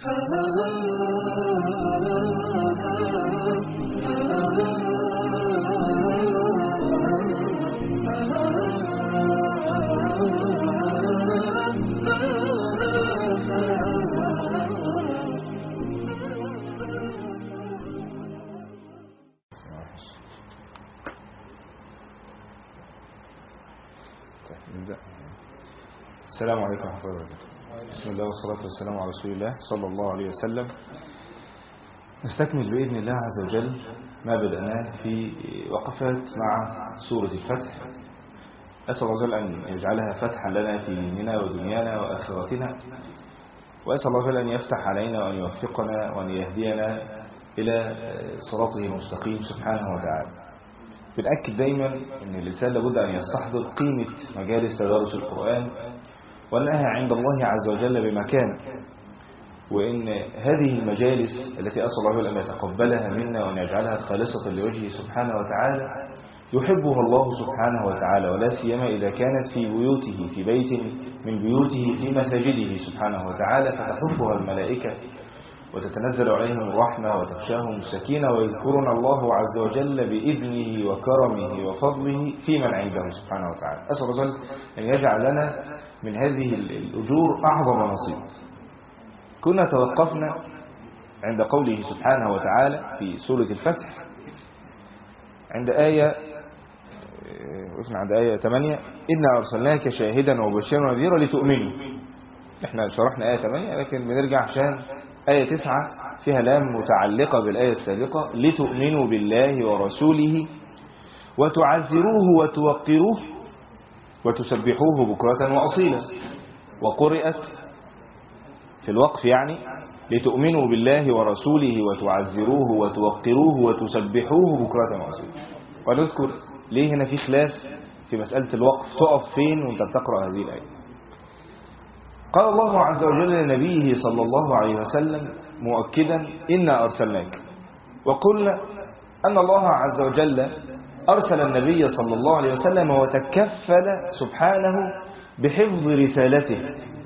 السلام عليكم ورحمة الله وبركاته بسم الله والصلاة والسلام على رسول الله صلى الله عليه وسلم نستكمل بإذن الله عز وجل ما بدأناه في وقفات مع سورة الفتح أسأل الله جل أن يجعلها فتحا لنا في ديننا ودنيانا وآخرتنا وأسأل الله جل أن يفتح علينا وأن يوفقنا وأن يهدينا إلى صراطه المستقيم سبحانه وتعالى بنأكد دايما أن الإنسان لابد أن يستحضر قيمة مجالس تدارس القرآن وأنها عند الله عز وجل بمكان وإن هذه المجالس التي أسأل الله أن يتقبلها منا وأن يجعلها خالصة لوجهه سبحانه وتعالى يحبها الله سبحانه وتعالى ولا سيما إذا كانت في بيوته في بيت من بيوته في مساجده سبحانه وتعالى فتحبها الملائكة وتتنزل عليهم الرحمة وتخشاهم السكينة ويذكرون الله عز وجل بإذنه وكرمه وفضله في من عنده سبحانه وتعالى أسأل الله أن يجعل لنا من هذه الأجور أعظم نصيب كنا توقفنا عند قوله سبحانه وتعالى في سورة الفتح عند آية وقفنا عند آية 8 إنا أرسلناك شاهدا ومبشرا ونذيرا لتؤمنوا احنا شرحنا آية 8 لكن بنرجع عشان آية 9 فيها لام متعلقة بالآية السابقة لتؤمنوا بالله ورسوله وتعزروه وتوقروه وتسبحوه بكرة وأصيلا وقرئت في الوقف يعني لتؤمنوا بالله ورسوله وتعزروه وتوقروه وتسبحوه بكرة وأصيلا ونذكر ليه هنا في خلاف في مسألة الوقف تقف فين وانت بتقرأ هذه الآية قال الله عز وجل لنبيه صلى الله عليه وسلم مؤكدا إنا أرسلناك وقلنا أن الله عز وجل أرسل النبي صلى الله عليه وسلم وتكفل سبحانه بحفظ رسالته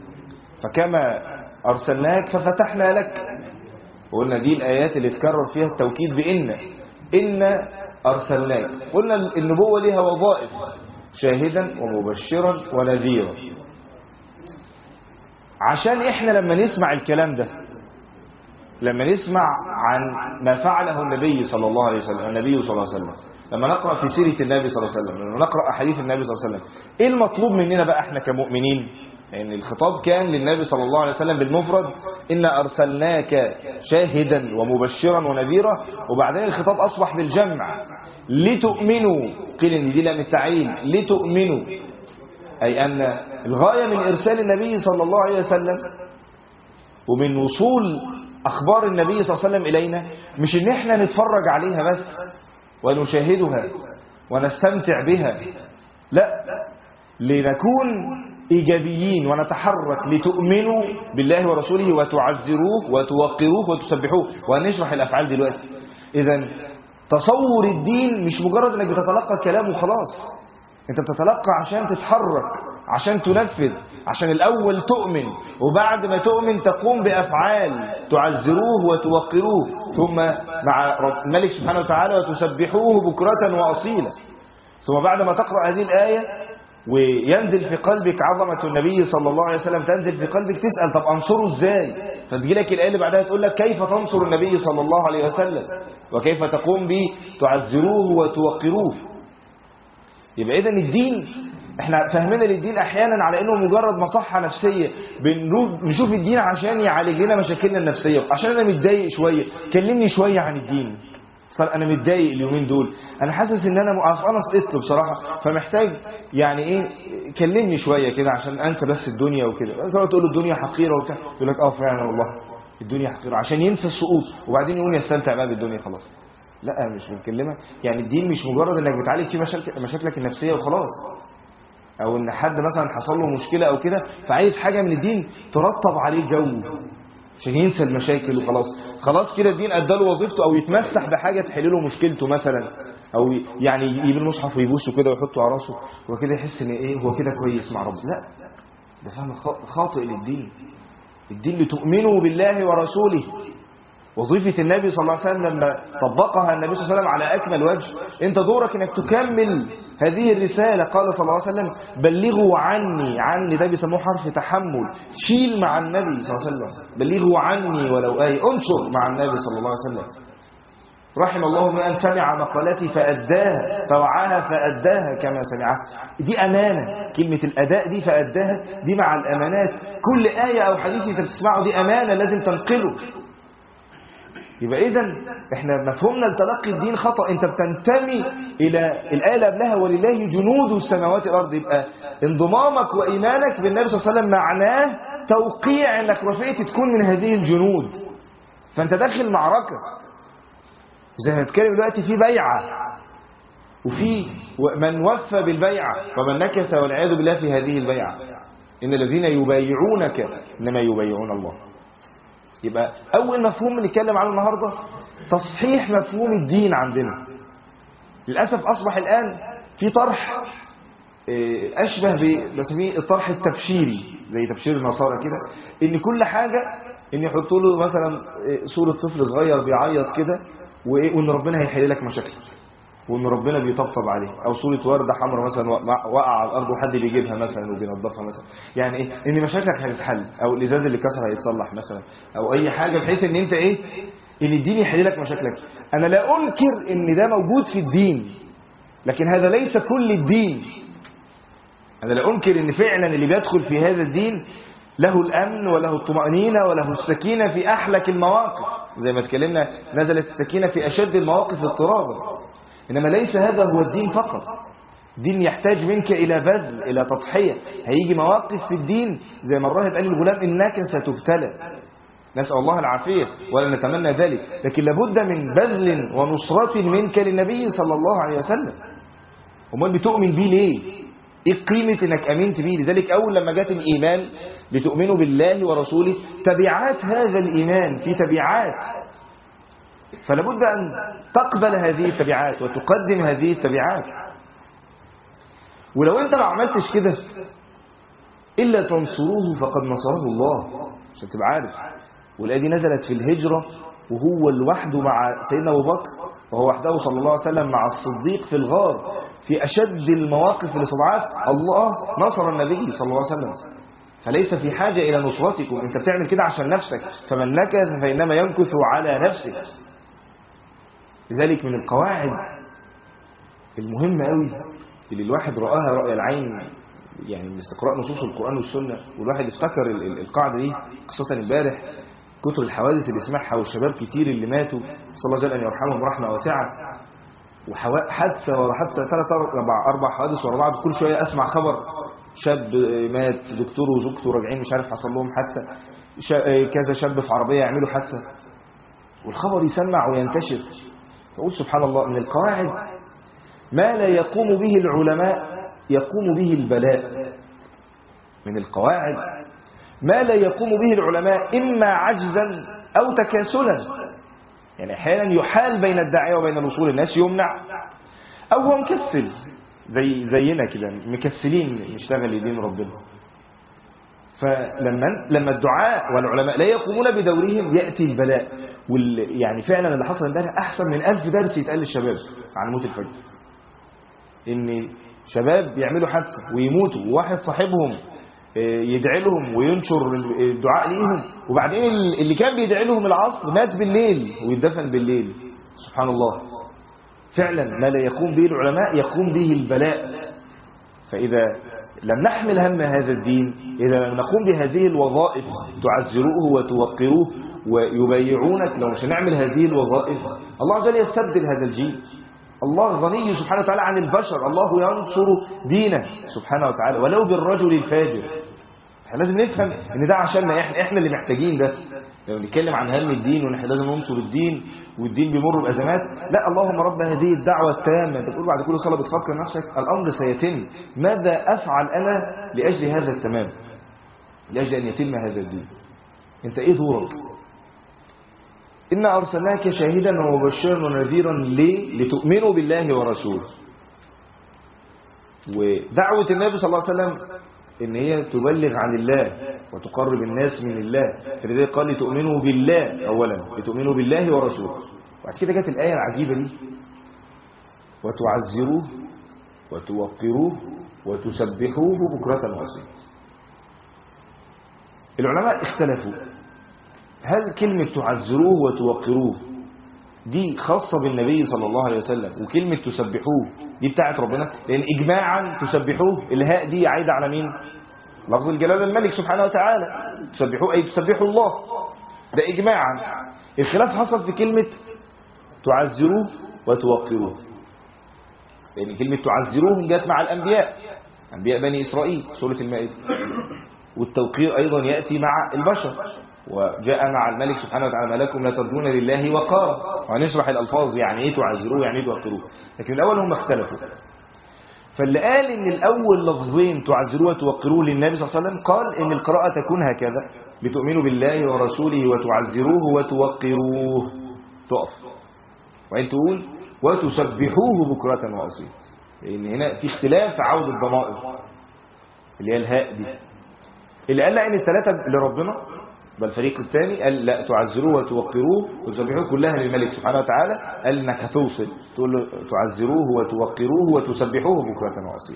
فكما أرسلناك ففتحنا لك وقلنا دي الآيات اللي تكرر فيها التوكيد بإن إن أرسلناك قلنا النبوة لها وظائف شاهدا ومبشرا ونذيرا عشان إحنا لما نسمع الكلام ده لما نسمع عن ما فعله النبي صلى الله عليه وسلم النبي صلى الله عليه وسلم لما نقرأ في سيرة النبي صلى الله عليه وسلم لما نقرأ أحاديث النبي صلى الله عليه وسلم إيه المطلوب مننا بقى إحنا كمؤمنين لأن يعني الخطاب كان للنبي صلى الله عليه وسلم بالمفرد إن أرسلناك شاهدا ومبشرا ونذيرا وبعدين الخطاب أصبح بالجمع لتؤمنوا قيل إن دي لام التعيين لتؤمنوا أي أن الغاية من إرسال النبي صلى الله عليه وسلم ومن وصول أخبار النبي صلى الله عليه وسلم إلينا مش إن إحنا نتفرج عليها بس ونشاهدها ونستمتع بها لا لنكون إيجابيين ونتحرك لتؤمنوا بالله ورسوله وتعزروه وتوقروه وتسبحوه وهنشرح الأفعال دلوقتي إذا تصور الدين مش مجرد أنك بتتلقى كلام وخلاص أنت بتتلقى عشان تتحرك عشان تنفذ عشان الأول تؤمن وبعد ما تؤمن تقوم بأفعال تعزروه وتوقروه ثم مع الملك سبحانه وتعالى وتسبحوه بكرة وأصيلا ثم بعد ما تقرأ هذه الآية وينزل في قلبك عظمة النبي صلى الله عليه وسلم تنزل في قلبك تسأل طب أنصره إزاي فتجي لك الآية اللي بعدها تقول لك كيف تنصر النبي صلى الله عليه وسلم وكيف تقوم به تعزروه وتوقروه يبقى إذن الدين احنا فهمنا للدين احيانا على انه مجرد مصحة نفسية بنشوف الدين عشان يعالج لنا مشاكلنا النفسية عشان انا متضايق شوية كلمني شوية عن الدين صار انا متضايق اليومين دول انا حاسس ان انا انا سقطت بصراحة فمحتاج يعني ايه كلمني شوية كده عشان انسى بس الدنيا وكده تقعد تقول له الدنيا حقيرة وبتاع تقول لك اه فعلا والله الدنيا حقيرة عشان ينسى السقوط وبعدين يقول يستمتع بقى بالدنيا خلاص لا مش بنكلمك يعني الدين مش مجرد انك بتعالج فيه مشاكل مشاكلك النفسية وخلاص او ان حد مثلا حصل له مشكلة او كده فعايز حاجة من الدين ترطب عليه جو عشان ينسى المشاكل وخلاص خلاص كده الدين اداله وظيفته او يتمسح بحاجة تحل له مشكلته مثلا او يعني يجيب المصحف ويبوسه كده ويحطه على راسه وكده يحس ان ايه هو كده كويس مع ربنا لا ده فهم خاطئ للدين الدين لتؤمنوا بالله ورسوله وظيفة النبي صلى الله عليه وسلم لما طبقها النبي صلى الله عليه وسلم على أكمل وجه أنت دورك أنك تكمل هذه الرسالة قال صلى الله عليه وسلم بلغوا عني عني ده بيسموه حرف تحمل شيل مع النبي صلى الله عليه وسلم بلغوا عني ولو آية انشر مع النبي صلى الله عليه وسلم رحم الله من سمع مقالتي فأداها فوعاها فأداها كما سمعها دي أمانة كلمة الأداء دي فأداها دي مع الأمانات كل آية أو حديث أنت بتسمعه دي أمانة لازم تنقله يبقى إذا إحنا مفهومنا لتلقي الدين خطأ أنت بتنتمي إلى الآية اللي قبلها ولله جنود السماوات والأرض يبقى انضمامك وإيمانك بالنبي صلى الله عليه وسلم معناه توقيع أنك رفيت تكون من هذه الجنود فأنت داخل معركة زي ما نتكلم دلوقتي في بيعة وفي من وفى بالبيعة ومن نكث والعياذ بالله في هذه البيعة إن الذين يبايعونك إنما يبايعون الله يبقى أول مفهوم نتكلم عنه النهاردة تصحيح مفهوم الدين عندنا للأسف أصبح الآن في طرح أشبه بسميه الطرح التبشيري زي تبشير النصارى كده إن كل حاجة إن يحطوا له مثلا صورة طفل صغير بيعيط كده وان ربنا هيحل لك مشاكلك وان ربنا بيطبطب عليه او صوره ورده حمراء مثلا وقع على الارض وحد بيجيبها مثلا وبينظفها مثلا يعني ايه ان مشاكلك هتتحل او الازاز اللي كسر هيتصلح مثلا او اي حاجه بحيث ان انت ايه ان الدين يحل لك مشاكلك انا لا انكر ان ده موجود في الدين لكن هذا ليس كل الدين انا لا انكر ان فعلا اللي بيدخل في هذا الدين له الأمن وله الطمأنينة وله السكينة في أحلك المواقف زي ما اتكلمنا نزلت السكينة في أشد المواقف اضطرابا إنما ليس هذا هو الدين فقط دين يحتاج منك إلى بذل إلى تضحية هيجي مواقف في الدين زي ما الراهب قال للغلام إنك ستبتلى نسأل الله العافية ولا نتمنى ذلك لكن لابد من بذل ونصرة منك للنبي صلى الله عليه وسلم امال بتؤمن بيه ليه ايه قيمة انك امنت بيه لذلك اول لما جات الايمان لتؤمنوا بالله ورسوله تبعات هذا الايمان في تبعات فلابد ان تقبل هذه التبعات وتقدم هذه التبعات ولو انت ما عملتش كده الا تنصروه فقد نصره الله عشان تبقى عارف والايه دي نزلت في الهجره وهو لوحده مع سيدنا ابو بكر وهو وحده صلى الله عليه وسلم مع الصديق في الغار في أشد المواقف الاستضعاف الله نصر النبي صلى الله عليه وسلم فليس في حاجة إلى نصرتكم أنت بتعمل كده عشان نفسك فمن نكث فإنما ينكث على نفسه لذلك من القواعد المهمة قوي اللي الواحد رآها رأي العين يعني من استقراء نصوص القرآن والسنة والواحد افتكر القاعدة دي قصة امبارح كتر الحوادث اللي سمعها والشباب كتير اللي ماتوا صلى الله جل أن يرحمهم رحمة واسعة وحادثة ورا حادثة ثلاث أربع أربع حوادث ورا بعض كل شوية أسمع خبر شاب مات دكتور وزوجته راجعين مش عارف حصل لهم حادثة كذا شاب في عربية يعملوا حادثة والخبر يسمع وينتشر فقلت سبحان الله من القواعد ما لا يقوم به العلماء يقوم به البلاء من القواعد ما لا يقوم به العلماء إما عجزا أو تكاسلا يعني احيانا يحال بين الداعيه وبين الوصول الناس يمنع او هو مكسل زي زينا كده مكسلين نشتغل لدين ربنا فلما لما الدعاء والعلماء لا يقومون بدورهم ياتي البلاء وال يعني فعلا اللي حصل امبارح احسن من ألف درس يتقال للشباب عن موت الفجر ان شباب يعملوا حادثه ويموتوا وواحد صاحبهم يدعي لهم وينشر الدعاء ليهم وبعدين اللي كان بيدعي لهم العصر مات بالليل ويدفن بالليل سبحان الله فعلا ما لا يقوم به العلماء يقوم به البلاء فإذا لم نحمل هم هذا الدين إذا لم نقوم بهذه الوظائف تعزروه وتوقروه ويبايعونك لو مش هنعمل هذه الوظائف الله عز وجل يستبدل هذا الجيل الله غني سبحانه وتعالى عن البشر الله ينصر دينه سبحانه وتعالى ولو بالرجل الفاجر احنا لازم نفهم ان ده عشاننا احنا احنا اللي محتاجين ده لو نتكلم عن هم الدين وان احنا لازم ننصر الدين والدين بيمر بازمات لا اللهم رب هذه الدعوه التامه انت بتقول بعد كل صلاه بتفكر نفسك الامر سيتم ماذا افعل انا لاجل هذا التمام لاجل ان يتم هذا الدين انت ايه دورك إنا أرسلناك شاهدا ومبشرا ونذيرا ليه؟ لتؤمنوا بالله ورسوله ودعوة النبي صلى الله عليه وسلم ان هي تبلغ عن الله وتقرب الناس من الله فلذلك قال لتؤمنوا بالله اولا لتؤمنوا بالله ورسوله وبعد كده جت الايه العجيبه دي وتعزروه وتوقروه وتسبحوه بكره واصيلا العلماء اختلفوا هل كلمه تعزروه وتوقروه دي خاصة بالنبي صلى الله عليه وسلم وكلمة تسبحوه دي بتاعت ربنا لأن إجماعا تسبحوه الهاء دي عايدة على مين لفظ الجلال الملك سبحانه وتعالى تسبحوه أي تسبحوا الله ده إجماعا الخلاف حصل في كلمة تعزروه وتوقروه لأن كلمة تعزروه جت مع الأنبياء أنبياء بني إسرائيل سورة المائدة والتوقير أيضا يأتي مع البشر وجاء مع الملك سبحانه وتعالى ما لكم لا ترجون لله وقارا وهنشرح الألفاظ يعني ايه تعزروه يعني ايه توقروه لكن الأول هم اختلفوا فاللي قال ان الأول لفظين تعزروه وتوقروه للنبي صلى الله عليه وسلم قال ان القراءة تكون هكذا لتؤمنوا بالله ورسوله وتعزروه وتوقروه تقف وإن تقول وتسبحوه بكرة وأصيلا لأن هنا في اختلاف في عودة الضمائر اللي هي الهاء دي اللي قال لا ان الثلاثة لربنا بل الفريق الثاني قال لا تعزروه وتوقروه وتسبحوه كلها للملك سبحانه وتعالى قال انك هتوصل تقول له تعزروه وتوقروه وتسبحوه بكرة وأصيلا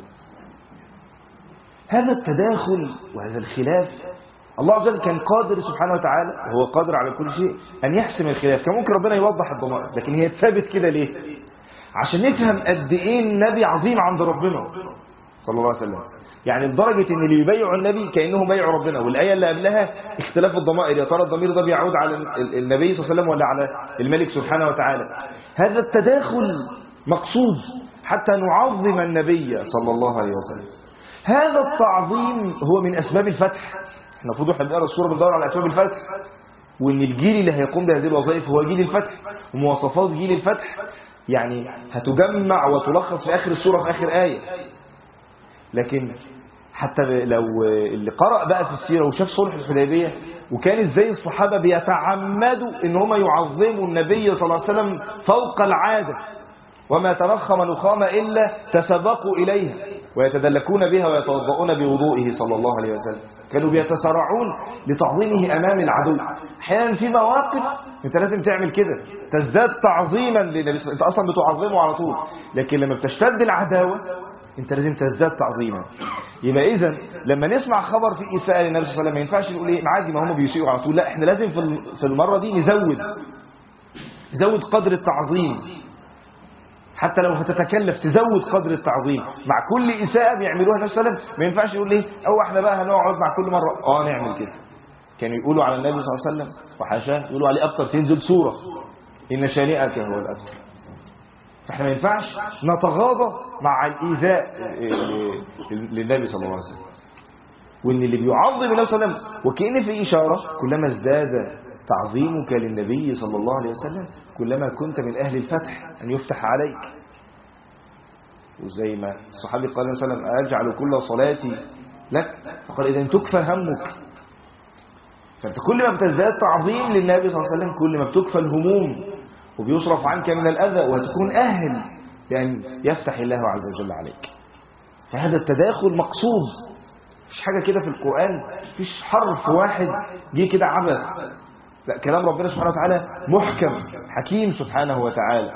هذا التداخل وهذا الخلاف الله عز وجل كان قادر سبحانه وتعالى وهو قادر على كل شيء أن يحسم الخلاف كان ممكن ربنا يوضح الضمائر لكن هي ثابت كده ليه عشان نفهم قد ايه النبي عظيم عند ربنا صلى الله عليه وسلم يعني لدرجة ان اللي يبيعوا النبي كأنهم بيعوا ربنا والآية اللي قبلها اختلاف الضمائر يا ترى الضمير ده بيعود على النبي صلى الله عليه وسلم ولا على الملك سبحانه وتعالى هذا التداخل مقصود حتى نعظم النبي صلى الله عليه وسلم هذا التعظيم هو من أسباب الفتح احنا المفروض احنا بنقرا السوره بندور على اسباب الفتح وان الجيل اللي هيقوم بهذه الوظائف هو جيل الفتح ومواصفات جيل الفتح يعني هتجمع وتلخص في اخر السوره في اخر ايه لكن حتى لو اللي قرأ بقى في السيرة وشاف صلح الحديبية وكان ازاي الصحابة بيتعمدوا ان هم يعظموا النبي صلى الله عليه وسلم فوق العادة وما تنخم نخامة إلا تسبقوا إليها ويتدلكون بها ويتوضؤون بوضوئه صلى الله عليه وسلم كانوا بيتسارعون لتعظيمه أمام العدو أحيانا في مواقف أنت لازم تعمل كده تزداد تعظيما للنبي صلى الله عليه وسلم أنت أصلا بتعظمه على طول لكن لما بتشتد العداوة انت لازم تزداد تعظيما يبقى اذا لما نسمع خبر في اساءه للنبي صلى الله عليه وسلم ما ينفعش نقول ايه عادي ما هم بيسيئوا على طول لا احنا لازم في في المره دي نزود نزود قدر التعظيم حتى لو هتتكلف تزود قدر التعظيم مع كل اساءه بيعملوها النبي صلى الله عليه وسلم ما ينفعش يقول ايه او احنا بقى هنقعد مع كل مره اه نعمل كده كانوا يقولوا على النبي صلى الله عليه وسلم وحاشاه يقولوا عليه ابتر تنزل سوره ان شانئك هو الابتر فاحنا ما ينفعش نتغاضى مع الايذاء للنبي صلى الله عليه وسلم وان اللي بيعظم النبي صلى الله عليه وسلم وكأن في اشاره كلما ازداد تعظيمك للنبي صلى الله عليه وسلم كلما كنت من اهل الفتح ان يفتح عليك وزي ما الصحابي قال صلى الله عليه وسلم اجعل كل صلاتي لك فقال اذا تكفى همك فانت كل ما بتزداد تعظيم للنبي صلى الله عليه وسلم كل ما بتكفى الهموم وبيصرف عنك من الأذى وتكون أهل لأن يفتح الله عز وجل عليك فهذا التداخل مقصود مفيش حاجة كده في القرآن مفيش حرف واحد جه كده عبث لا كلام ربنا سبحانه وتعالى محكم حكيم سبحانه وتعالى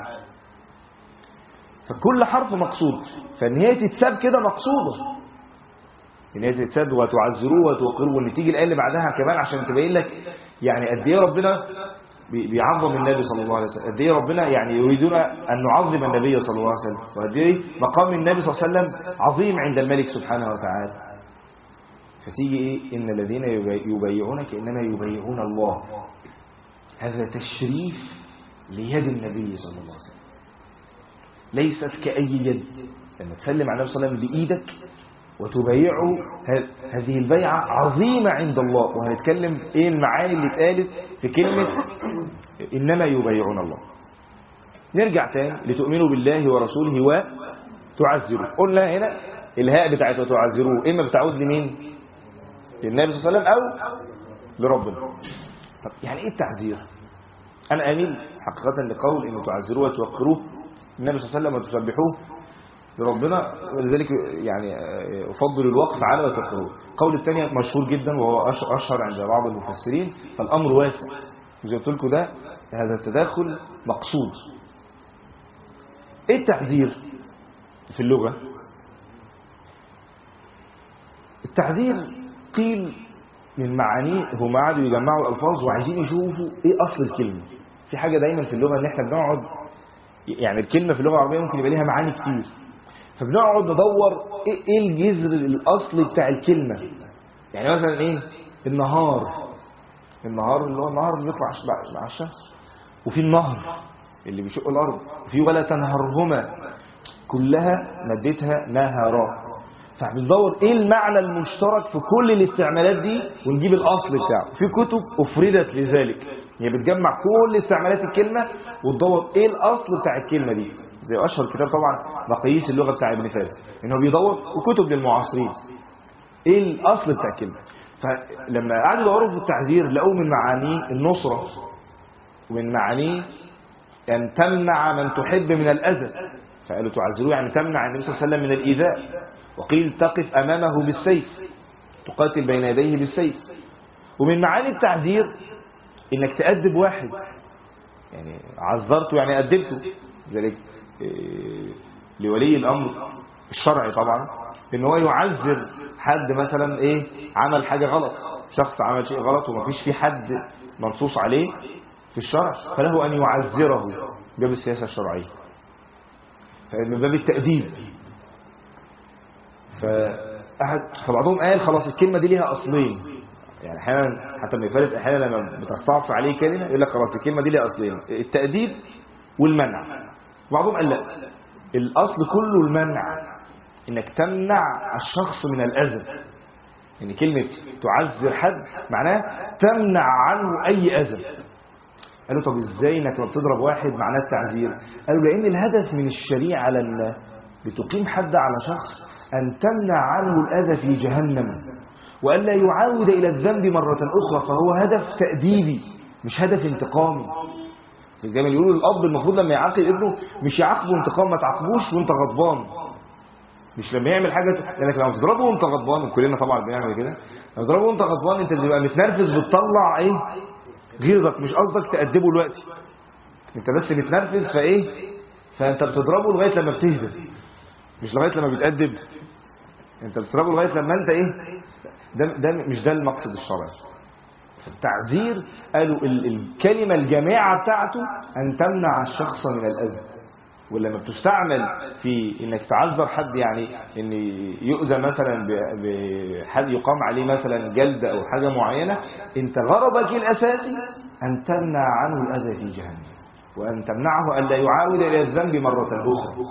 فكل حرف مقصود فان هي تتساب كده مقصودة ان هي تتساب وتعزروه وتوقروه وان تيجي الآية اللي بعدها كمان عشان تبين لك يعني قد ايه ربنا بيعظم النبي صلى الله عليه وسلم قد ايه ربنا يعني يريدون ان نعظم النبي صلى الله عليه وسلم وقد ايه مقام النبي صلى الله عليه وسلم عظيم عند الملك سبحانه وتعالى فتيجي ايه ان الذين يبايعونك انما يبايعون الله هذا تشريف ليد النبي صلى الله عليه وسلم ليست كأي يد لما تسلم على النبي صلى الله عليه وسلم بإيدك وتبايعه هذه البيعة عظيمة عند الله وهنتكلم ايه المعاني اللي اتقالت في كلمة إنما يبايعون الله نرجع تاني لتؤمنوا بالله ورسوله وتعزروه قلنا هنا الهاء بتاعت وتعزروه إما بتعود لمين للنبي صلى الله عليه وسلم أو لربنا طب يعني إيه التعزير أنا أميل حقيقة لقول إنه تعزروه وتوقروه النبي صلى الله عليه وسلم وتسبحوه لربنا ولذلك يعني أفضل الوقف على وتقرؤ القول الثاني مشهور جدا وهو أشهر عند بعض المفسرين فالأمر واسع زي قلت لكم ده هذا التداخل مقصود ايه التحذير في اللغة التحذير قيل من معانيه هم قعدوا يجمعوا الألفاظ وعايزين يشوفوا ايه أصل الكلمة في حاجة دايما في اللغة ان احنا بنقعد يعني الكلمة في اللغة العربية ممكن يبقى ليها معاني كتير فبنقعد ندور ايه إيه الجذر الاصلي بتاع الكلمة يعني مثلا ايه النهار النهار اللي هو النهار اللي بيطلع مع الشمس وفي النهر اللي بيشق الارض وفي ولا تنهرهما كلها مادتها نهرا فبندور ايه المعنى المشترك في كل الاستعمالات دي ونجيب الاصل بتاعه في كتب افردت لذلك هي يعني بتجمع كل استعمالات الكلمه وتدور ايه الاصل بتاع الكلمه دي زي اشهر كتاب طبعا مقاييس اللغه بتاع ابن فارس ان هو بيدور وكتب للمعاصرين ايه الاصل بتاع الكلمه فلما قعدوا يدوروا في التحذير لقوا من معانيه النصره ومن معانيه ان تمنع من تحب من الاذى فقالوا تعذروه يعني تمنع النبي صلى الله عليه وسلم من الايذاء وقيل تقف امامه بالسيف تقاتل بين يديه بالسيف ومن معاني التعذير انك تأدب واحد يعني عذرته يعني أدبته ذلك لولي الأمر الشرعي طبعا ان هو يعذر حد مثلا ايه عمل حاجة غلط شخص عمل شيء غلط ومفيش في حد منصوص عليه في الشرع فله أن يعذره باب السياسة الشرعية فمن باب التأديب فأحد فبعضهم قال خلاص الكلمة دي ليها أصلين يعني احيانا حتى ابن فارس احيانا لما بتستعصي عليه كلمه يقول لك خلاص الكلمه دي ليها اصلين التاديب والمنع بعضهم قال لا الاصل كله المنع انك تمنع الشخص من الاذى يعني كلمه تعذر حد معناه تمنع عنه اي اذى قالوا طب ازاي انك لما بتضرب واحد معناه التعذير قالوا لان الهدف من الشريعه لما بتقيم حد على شخص ان تمنع عنه الاذى في جهنم وألا يعاود إلى الذنب مرة أخرى فهو هدف تأديبي مش هدف انتقامي زي ما يقولوا الأب المفروض لما يعاقب ابنه مش يعاقبه انتقام ما تعاقبوش وانت غضبان مش لما يعمل حاجة لأنك لما تضربه وانت غضبان وكلنا طبعا بنعمل كده لما تضربه وانت غضبان انت بتبقى متنرفز بتطلع ايه غيظك مش قصدك تأدبه دلوقتي انت بس متنرفز فايه فانت بتضربه لغاية لما بتهدى مش لغاية لما بتأدب انت بتضربه لغاية لما انت ايه ده, ده مش ده المقصد الشرعي التعذير قالوا ال الكلمة الجامعة بتاعته أن تمنع الشخص من الأذى ولما بتستعمل في انك تعذر حد يعني ان يؤذى مثلا بحد يقام عليه مثلا جلد او حاجه معينه انت غرضك الاساسي ان تمنع عنه الاذى في جهنم وان تمنعه الا يعاود الى الذنب مره اخرى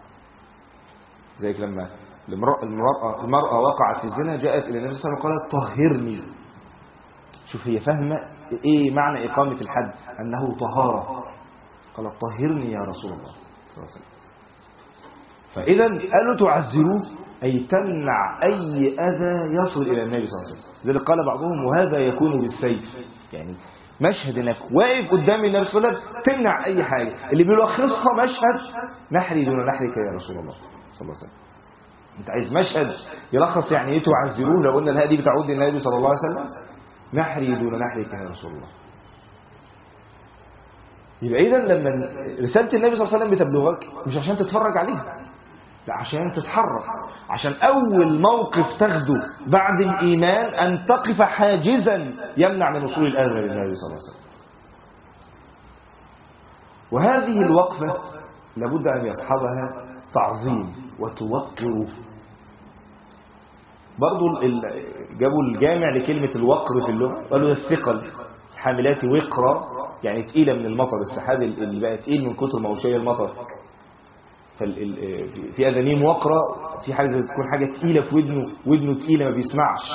زيك لما المرأة, المرأة, المرأة وقعت في الزنا جاءت إلى النبي صلى الله عليه وسلم وقالت طهرني شوف هي فاهمة إيه معنى إقامة الحد أنه طهارة قالت طهرني يا رسول الله صلى الله عليه وسلم فإذا قالوا تعزروه أي تمنع أي أذى يصل إلى النبي صلى الله عليه وسلم ذلك قال بعضهم وهذا يكون بالسيف يعني مشهد انك واقف قدام النبي صلى الله عليه وسلم تمنع اي حاجه اللي بيلخصها مشهد نحري دون نحرك يا رسول الله صلى الله عليه وسلم انت عايز مشهد يلخص يعني ايه تعذروه لو قلنا الهادي بتعود للنبي صلى الله عليه وسلم نحري دون نحرك يا رسول الله يبقى اذا لما رساله النبي صلى الله عليه وسلم بتبلغك مش عشان تتفرج عليها لا عشان تتحرك عشان اول موقف تاخده بعد الايمان ان تقف حاجزا يمنع من وصول الاذى للنبي صلى الله عليه وسلم وهذه الوقفه لابد ان يصحبها تعظيم وتوقر برضو جابوا الجامع لكلمة الوقر في اللغة قالوا الثقل الحاملات وقرة يعني تقيلة من المطر السحاب اللي بقى تقيل من كتر ما هو شايل المطر في أذانيم وقرة في حاجة زي تكون حاجة تقيلة في ودنه ودنه تقيلة ما بيسمعش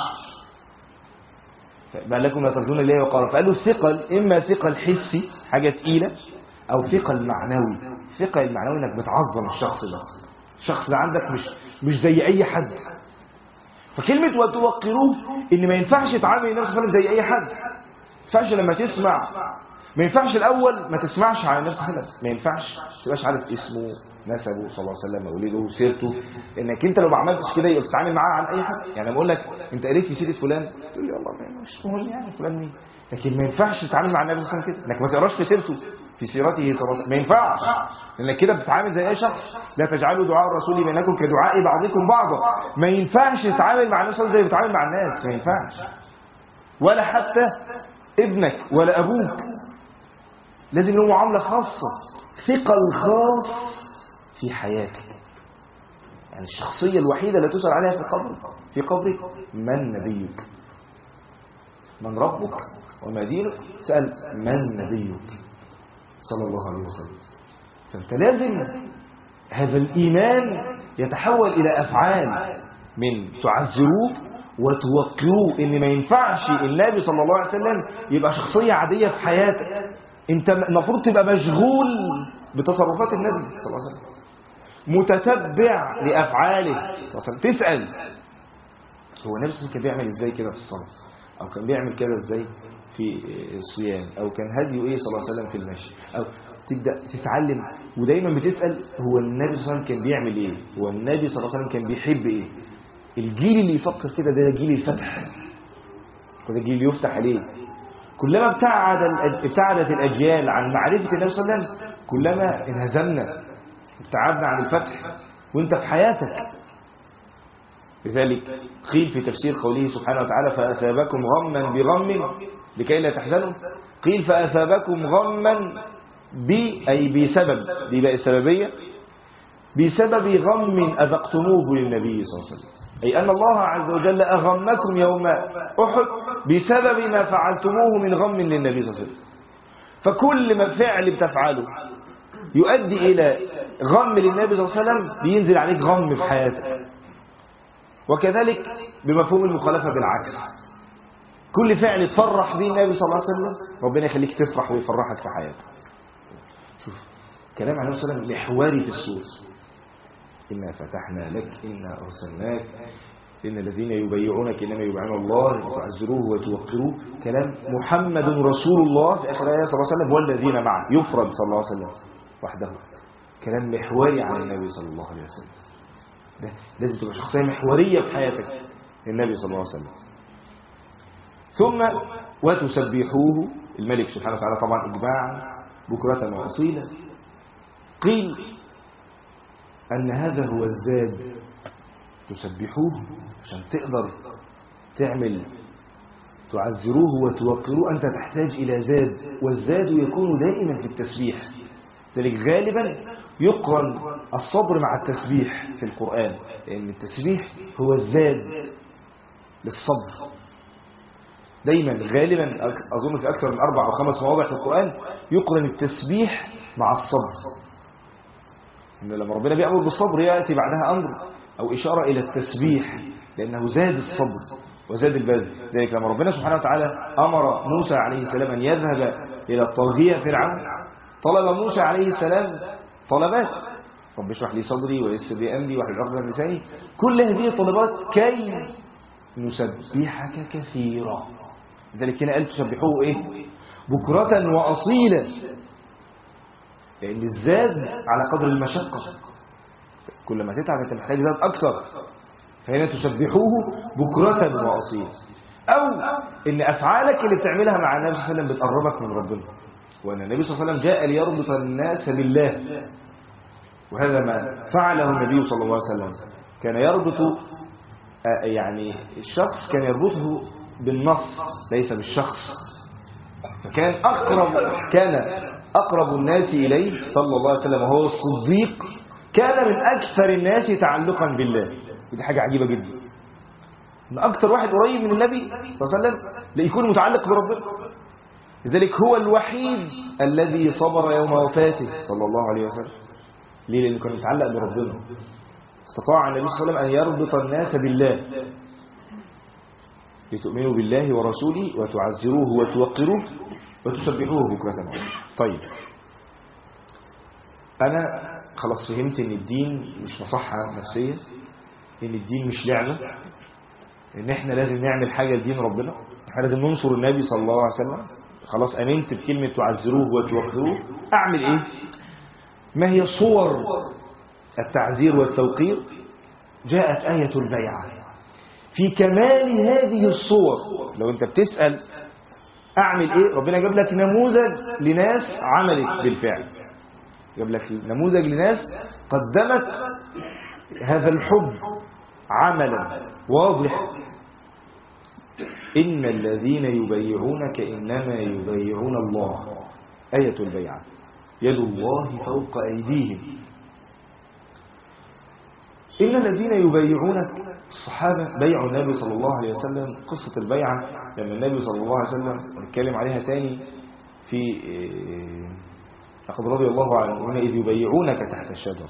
فما لكم لا ترجون الله وقرا فقالوا الثقل إما ثقل حسي حاجة تقيلة أو ثقل معنوي ثقل معنوي إنك بتعظم الشخص ده الشخص ده عندك مش مش زي أي حد فكلمة وتوقروه إن ما ينفعش تعامل النبي صلى الله عليه وسلم زي أي حد ما ينفعش لما تسمع ما ينفعش الأول ما تسمعش على النبي صلى الله عليه وسلم ما ينفعش ما تبقاش عارف اسمه نسبه صلى الله عليه وسلم مولده سيرته انك انت لو ما عملتش كده يبقى بتتعامل معاه عن اي حد يعني بقول لك انت قريت في سيره فلان تقول لي والله مش مهم يعني فلان مين لكن ما ينفعش تتعامل مع النبي صلى الله عليه وسلم كده انك ما تقراش في سيرته في سيرته صلى الله عليه وسلم ما ينفعش لانك كده بتتعامل زي اي شخص لا تجعلوا دعاء الرسول بينكم كدعاء بعضكم بعضا ما ينفعش تتعامل مع النبي صلى الله عليه وسلم زي بتتعامل مع الناس ما ينفعش ولا حتى ابنك ولا ابوك لازم له معامله خاصه ثقل خاص في حياتك يعني الشخصيه الوحيده اللي تسال عليها في قبرك في قبرك من نبيك من ربك وما دينك سأل من نبيك صلى الله عليه وسلم فانت لازم هذا الإيمان يتحول إلى أفعال من تعزروه وتوقروه إن ما ينفعش النبي صلى الله عليه وسلم يبقى شخصية عادية في حياتك انت المفروض تبقى مشغول بتصرفات النبي صلى الله عليه وسلم متتبع لأفعاله صلى الله عليه وسلم تسأل هو النبي صلى الله عليه وسلم كان بيعمل ازاي كده في الصلاة أو كان بيعمل كده ازاي في الصيام أو كان هديه ايه صلى الله عليه وسلم في المشي أو تبدأ تتعلم ودايما بتسأل هو النبي صلى الله عليه وسلم كان بيعمل ايه هو النبي صلى الله عليه وسلم كان بيحب ايه الجيل اللي يفكر كده ده جيل الفتح وده جيل اللي يفتح عليه كلما ابتعد ابتعدت الأجيال عن معرفة النبي صلى الله عليه وسلم كلما انهزمنا ابتعدنا عن الفتح وانت في حياتك لذلك قيل في تفسير قوله سبحانه وتعالى فأثابكم غما بغم لكي لا تحزنوا قيل فأثابكم غما ب أي بسبب دي بقى السببية بسبب غم أذقتموه للنبي صلى الله عليه وسلم أي أن الله عز وجل أغمكم يوم أحد بسبب ما فعلتموه من غم للنبي صلى الله عليه وسلم فكل ما فعل بتفعله يؤدي إلى غم للنبي صلى الله عليه وسلم بينزل عليك غم في حياتك وكذلك بمفهوم المخالفة بالعكس كل فعل تفرح به النبي صلى الله عليه وسلم ربنا يخليك تفرح ويفرحك في حياتك شوف كلام عن النبي صلى الله عليه وسلم محوري في السور إنا فتحنا لك إنا أرسلناك إن الذين يبايعونك إنما يبايعون الله تعزروه وتوقروه كلام محمد رسول الله في آخر آية صلى الله عليه وسلم والذين معه يفرد صلى الله عليه وسلم وحده كلام محوري عن النبي صلى الله عليه وسلم ده لازم تبقى شخصية محورية في حياتك النبي صلى الله عليه وسلم ثم وتسبحوه الملك سبحانه وتعالى طبعا إجماعا بكرة وأصيلا قيل أن هذا هو الزاد تسبحوه عشان تقدر تعمل تعزروه وتوقروه أنت تحتاج إلى زاد والزاد يكون دائما في التسبيح ذلك غالبا يقرن الصبر مع التسبيح في القرآن لأن التسبيح هو الزاد للصبر دايما غالبا أظن في أكثر من أربع أو خمس مواضع في القرآن يقرن التسبيح مع الصبر إن لما ربنا بيأمر بالصبر يأتي بعدها أمر أو إشارة إلى التسبيح لأنه زاد الصبر وزاد البذل ذلك لما ربنا سبحانه وتعالى أمر موسى عليه السلام أن يذهب إلى الطاغية فرعون طلب موسى عليه السلام طلبات رب اشرح لي صدري ويسر لي أمري واحلل عقدة من لساني كل هذه الطلبات كي نسبحك كثيرا لذلك هنا قال تسبحوه إيه بكرة وأصيلا لأن الزاد على قدر المشقة كل ما تتعب أنت محتاج زاد أكثر فهنا تسبحوه بكرة وأصيلا أو إن أفعالك اللي بتعملها مع النبي صلى الله عليه وسلم بتقربك من ربنا وأن النبي صلى الله عليه وسلم جاء ليربط الناس بالله وهذا ما فعله النبي صلى الله عليه وسلم كان يربط يعني الشخص كان يربطه بالنص ليس بالشخص فكان أقرب كان أقرب الناس إليه صلى الله عليه وسلم وهو الصديق كان من أكثر الناس تعلقا بالله ودي حاجة عجيبة جدا ان أكثر واحد قريب من النبي صلى الله عليه وسلم ليكون متعلق بربنا لذلك هو الوحيد الذي صبر يوم وفاته صلى الله عليه وسلم ليه لأنه كان متعلق بربنا استطاع النبي صلى الله عليه وسلم أن يربط الناس بالله لتؤمنوا بالله ورسوله وتعزروه وتوقروه وتسبحوه بكرة طيب أنا خلاص فهمت ان الدين مش مصحة نفسية ان الدين مش لعبة ان احنا لازم نعمل حاجة لدين ربنا احنا لازم ننصر النبي صلى الله عليه وسلم خلاص امنت بكلمة تعزروه وتوقروه اعمل ايه ما هي صور التعزير والتوقير جاءت آية البيعة في كمال هذه الصور لو انت بتسأل اعمل ايه ربنا جاب لك نموذج لناس عملت بالفعل جاب لك نموذج لناس قدمت هذا الحب عملا واضح إن الذين يبيعونك إنما يبيعون الله آية البيعة يد الله فوق أيديهم إن الذين يبايعونك الصحابة بيعوا النبي صلى الله عليه وسلم قصة البيعة لما النبي صلى الله عليه وسلم نتكلم عليها تاني في لقد رضي الله عنهم إذ يبيعونك تحت الشجر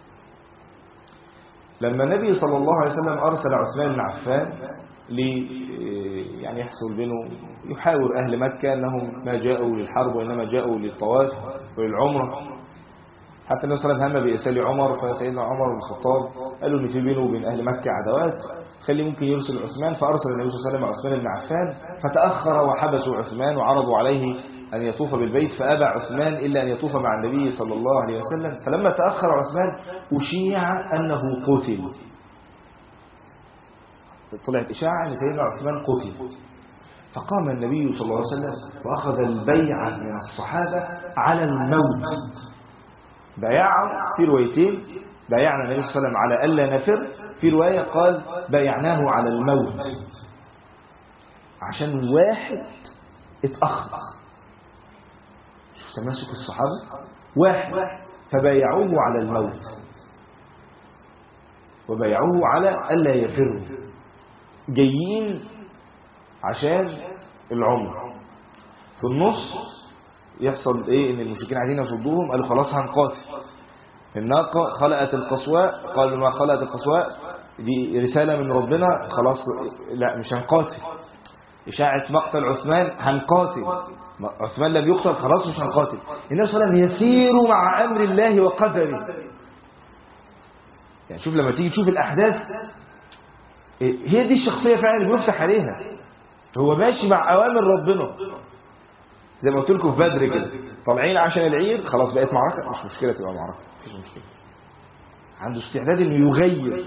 لما النبي صلى الله عليه وسلم أرسل عثمان بن عفان لي يعني يحصل بينه يحاور أهل مكة أنهم ما جاءوا للحرب وإنما جاءوا للطواف وللعمرة حتى النبي صلى الله عليه وسلم هم بإرسال عمر فسيدنا عمر بن الخطاب قالوا ان في بينه وبين اهل مكه عداوات خلي ممكن يرسل عثمان فارسل النبي صلى الله عليه وسلم عثمان بن عفان فتاخر وحبسوا عثمان وعرضوا عليه ان يطوف بالبيت فابى عثمان الا ان يطوف مع النبي صلى الله عليه وسلم فلما تاخر عثمان اشيع انه قتل طلعت اشاعه ان سيدنا عثمان قتل فقام النبي صلى الله عليه وسلم واخذ البيعه من الصحابه على الموت بايعهم في روايتين بايعنا النبي صلى الله عليه وسلم على ألا نفر في رواية قال بايعناه على الموت عشان واحد اتأخر شوف تماسك الصحابة واحد فبايعوه على الموت وبايعوه على ألا يفروا جايين عشان العمر في النص يحصل ايه ان المشركين عايزين يصدوهم قالوا خلاص هنقاتل الناقة خلقت القصواء قالوا ما خلقت القصواء دي رسالة من ربنا خلاص لا مش هنقاتل إشاعة مقتل عثمان هنقاتل عثمان لم يقتل خلاص مش هنقاتل النبي صلى الله عليه وسلم يسير مع أمر الله وقدره يعني شوف لما تيجي تشوف الأحداث هي دي الشخصية فعلا اللي بيفتح عليها هو ماشي مع أوامر ربنا زي ما قلت لكم في بدر كده طالعين عشان العيد خلاص بقت معركة مش مشكلة تبقى معركة مفيش مشكلة عنده استعداد انه يغير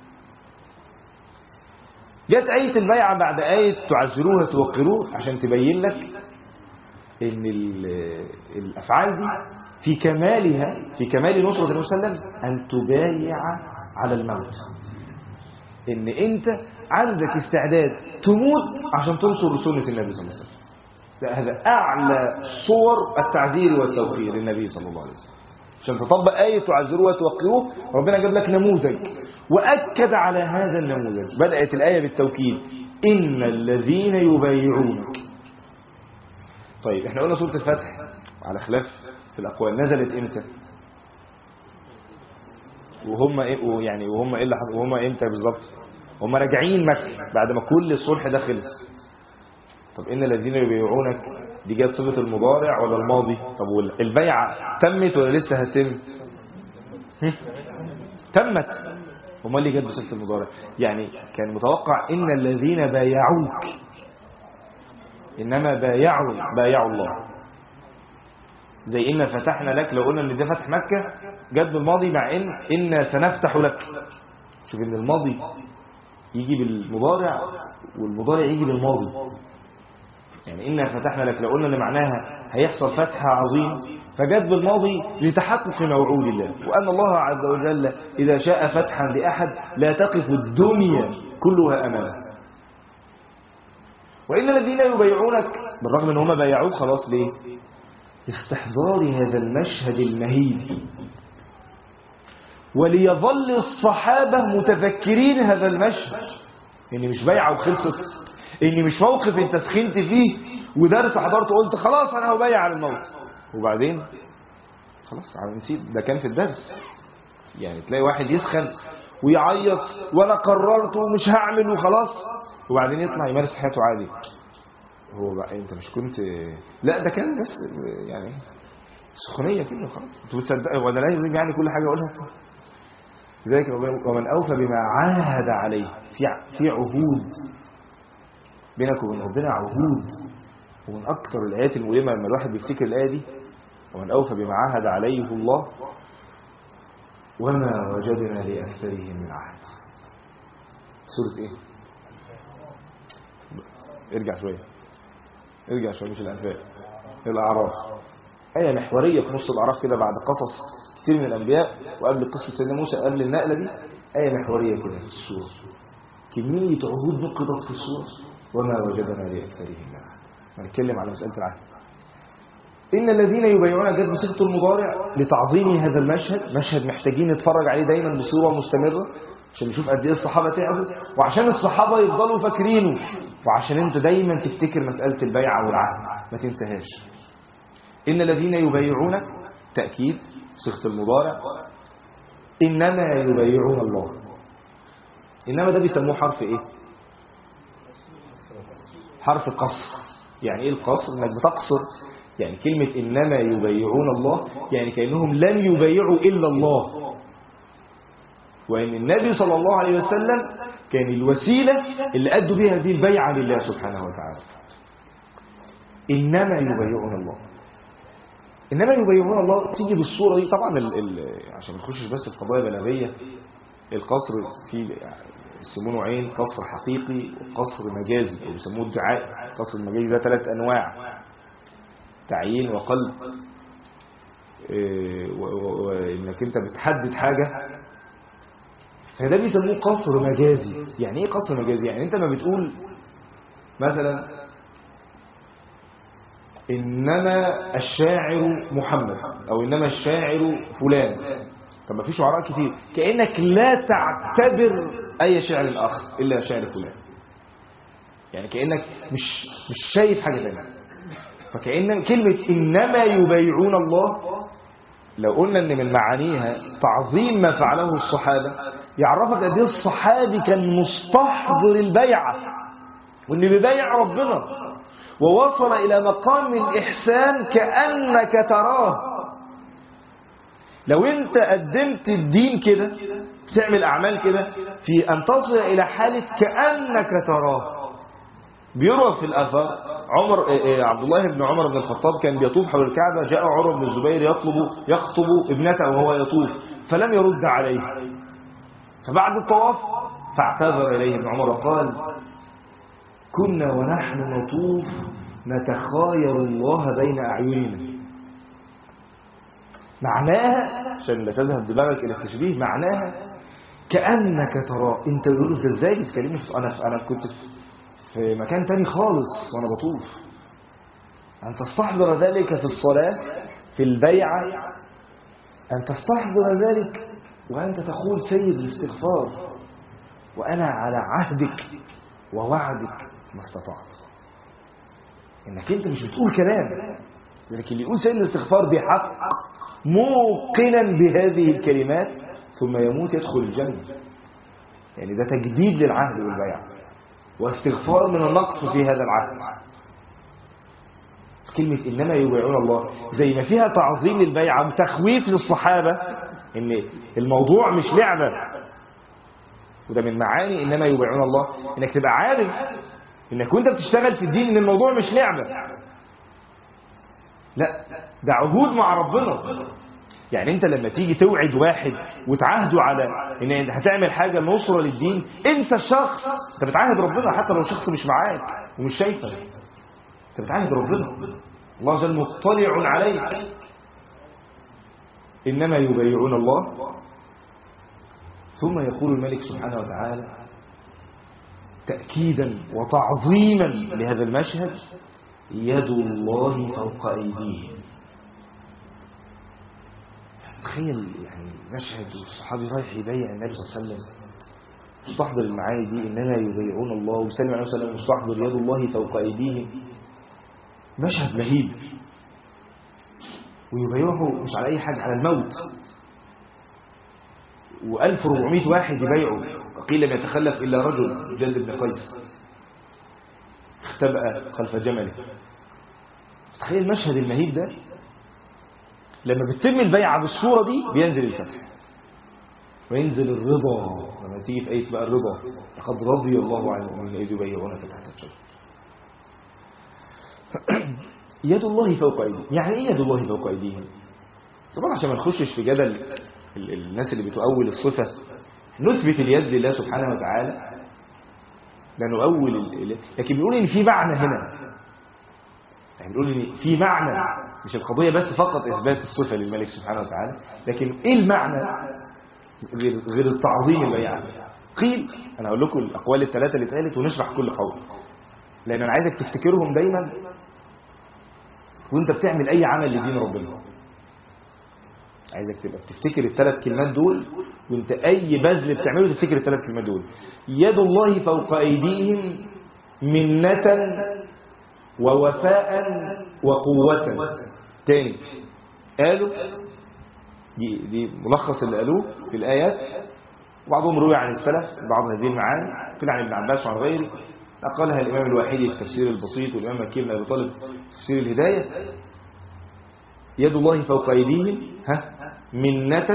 جت آية البيعة بعد آية تعزروها توقروه عشان تبين لك ان الأفعال دي في كمالها في كمال نصرة النبي صلى الله عليه وسلم أن تبايع على الموت ان انت عندك استعداد تموت عشان تنصر سنة النبي صلى الله عليه وسلم هذا أعلى صور التعزير والتوقير للنبي صلى الله عليه وسلم عشان تطبق آية تعزروه وتوقروه ربنا جاب لك نموذج وأكد على هذا النموذج بدأت الآية بالتوكيد إن الذين يبايعونك طيب احنا قلنا سورة الفتح على خلاف في الأقوال نزلت إمتى وهم إيه يعني وهم إيه اللي حصل وهم إمتى بالظبط هم راجعين مكة بعد ما كل الصلح ده خلص طب إن الذين يبيعونك دي جت صفة المضارع ولا الماضي طب البيعة تمت ولا لسه هتم تمت وما اللي جت بصفة المضارع يعني كان متوقع إن الذين بايعوك إنما بايعوا بايعوا الله زي إن فتحنا لك لو قلنا إن ده فتح مكة جت بالماضي مع إن إن سنفتح لك شوف إن الماضي يجي بالمضارع والمضارع يجي بالماضي يعني إنا فتحنا لك لو قلنا ان معناها هيحصل فتح عظيم فجت بالماضي لتحقق موعود الله وأن الله عز وجل إذا شاء فتحا لأحد لا تقف الدنيا كلها أمامه وإن الذين يبايعونك بالرغم أن هم بايعوك خلاص ليه استحضار هذا المشهد المهيب وليظل الصحابة متذكرين هذا المشهد إني مش بايعة وخلصت إني مش موقف انت سخنت فيه ودرس حضرت قلت خلاص أنا هبايع على الموت وبعدين خلاص نسيت ده كان في الدرس يعني تلاقي واحد يسخن ويعيط وانا قررت ومش هعمل وخلاص وبعدين يطلع يمارس حياته عادي هو بقى انت مش كنت لا ده كان بس يعني سخونيه كده خلاص انت بتصدق ولا لازم يعني كل حاجه اقولها ذلك ومن اوفى بما عاهد عليه في في عهود بينك وبين ربنا عهود ومن اكثر الايات المؤلمه لما الواحد بيفتكر الايه دي ومن اوفى بما عاهد عليه الله وما وجدنا لأكثرهم من عهد سورة ايه ارجع شوية ارجع شوية مش الأنفال الأعراف آية محورية في نص الأعراف كده بعد قصص كتير من الأنبياء وقبل قصة سيدنا موسى قبل النقلة دي آية محورية كده في السورة كمية عهود نقضت في السورة وما وجدنا لأكثرهم من عهد هنتكلم على مسألة العهد إن الذين يبايعون جد بصيغة المضارع لتعظيم هذا المشهد مشهد محتاجين نتفرج عليه دايما بصورة مستمرة عشان نشوف قد ايه الصحابة تعبوا وعشان الصحابة يفضلوا فاكرينه وعشان انت دايما تفتكر مسألة البيعة والعهد ما تنساهاش إن الذين يبايعونك تأكيد صيغة المضارع إنما يبايعون الله إنما ده بيسموه حرف إيه حرف قصر يعني إيه القصر إنك بتقصر يعني كلمة إنما يبايعون الله يعني كأنهم لن يبايعوا إلا الله وإن النبي صلى الله عليه وسلم كان الوسيلة اللي أدوا بها هذه البيعة لله سبحانه وتعالى إنما يبايعون الله إنما يبايعون الله تيجي بالصورة دي طبعا ال ال عشان ما نخشش بس في قضايا بلاغية القصر في يسمونه عين قصر حقيقي وقصر مجازي أو يسموه الدعاء القصر المجازي ده ثلاث أنواع تعيين وقلب وإنك أنت بتحدد حاجة فده بيسموه قصر مجازي يعني ايه قصر مجازي يعني انت ما بتقول مثلا انما الشاعر محمد او انما الشاعر فلان طب ما في شعراء كتير كانك لا تعتبر اي شعر اخر الا شعر فلان يعني كانك مش مش شايف حاجه ثانيه فكأن كلمة إنما يبايعون الله لو قلنا إن من معانيها تعظيم ما فعله الصحابة يعرفك قد ايه الصحابي كان مستحضر البيعة وإن بيبايع ربنا ووصل إلى مقام الإحسان كأنك تراه لو أنت قدمت الدين كده بتعمل أعمال كده في أن تصل إلى حالة كأنك تراه بيروى في الأثر عمر عبد الله بن عمر بن الخطاب كان بيطوف حول الكعبة جاء عمر بن الزبير يطلب يخطب ابنته وهو يطوف فلم يرد عليه فبعد الطواف فاعتذر إليه ابن عمر وقال كنا ونحن نطوف نتخاير الله بين أعيننا معناها عشان لا تذهب دماغك إلى التشبيه معناها كأنك ترى انت يقول انت ازاي بتكلمني انا انا كنت في مكان تاني خالص وانا بطوف ان تستحضر ذلك في الصلاة في البيعة ان تستحضر ذلك وانت تقول سيد الاستغفار وانا على عهدك ووعدك ما استطعت انك انت مش بتقول كلام لكن اللي يقول سيد الاستغفار بحق موقنا بهذه الكلمات ثم يموت يدخل الجنة يعني ده تجديد للعهد والبيع واستغفار من النقص في هذا العهد كلمة إنما يبيعون الله زي ما فيها تعظيم للبيعة وتخويف للصحابة إن الموضوع مش لعبة وده من معاني إنما يبيعون الله إنك تبقى عارف إنك وأنت بتشتغل في الدين إن الموضوع مش لعبة لا ده عهود مع ربنا يعني انت لما تيجي توعد واحد وتعاهده على ان هتعمل حاجه نصره للدين انسى الشخص انت بتعاهد ربنا حتى لو الشخص مش معاك ومش شايفك انت بتعاهد ربنا الله عز وجل مطلع عليك انما يبايعون الله ثم يقول الملك سبحانه وتعالى تاكيدا وتعظيما لهذا المشهد يد الله فوق ايديهم تخيل يعني مشهد الصحابي رايح يبايع النبي صلى الله عليه وسلم مستحضر المعاني دي انما يبايعون الله وسلم عليه وسلم مستحضر يد الله فوق ايديهم مشهد مهيب ويبايعه مش على اي حاجه على الموت و1400 واحد يبايعوا قيل لم يتخلف الا رجل جلد بن قيس اختبأ خلف جمله تخيل المشهد المهيب ده لما بتتم البيعة بالصورة دي بينزل الفتح وينزل الرضا لما تيجي في آية بقى الرضا لقد رضي الله عن المؤمنين إذ يبايعونك تحت الشجرة يد الله فوق أيديهم يعني إيه يد الله فوق أيديهم طبعا عشان ما نخشش في جدل ال- الناس اللي بتؤول الصفة نثبت اليد لله سبحانه وتعالى لا نؤول ال- ال- لكن بنقول ان في معنى هنا يعني بنقول ان في معنى مش القضية بس فقط اثبات الصفة للملك سبحانه وتعالى لكن ايه المعنى غير, غير التعظيم البيان قيل انا هقول لكم الاقوال الثلاثة اللي اتقالت ونشرح كل قول لان انا عايزك تفتكرهم دايما وانت بتعمل اي عمل لدين ربنا عايزك تبقى بتفتكر الثلاث كلمات دول وانت اي بذل بتعمله تفتكر الثلاث كلمات دول يد الله فوق ايديهم منة ووفاء وقوة تاني قالوا دي, دي ملخص اللي قالوه في الآيات وبعضهم روي عن السلف بعض هذه المعاني قيل عن ابن عباس وعن غيره قالها الإمام الواحدي في تفسير البسيط والإمام مكي بن أبي طالب في تفسير الهداية يد الله فوق أيديهم ها منة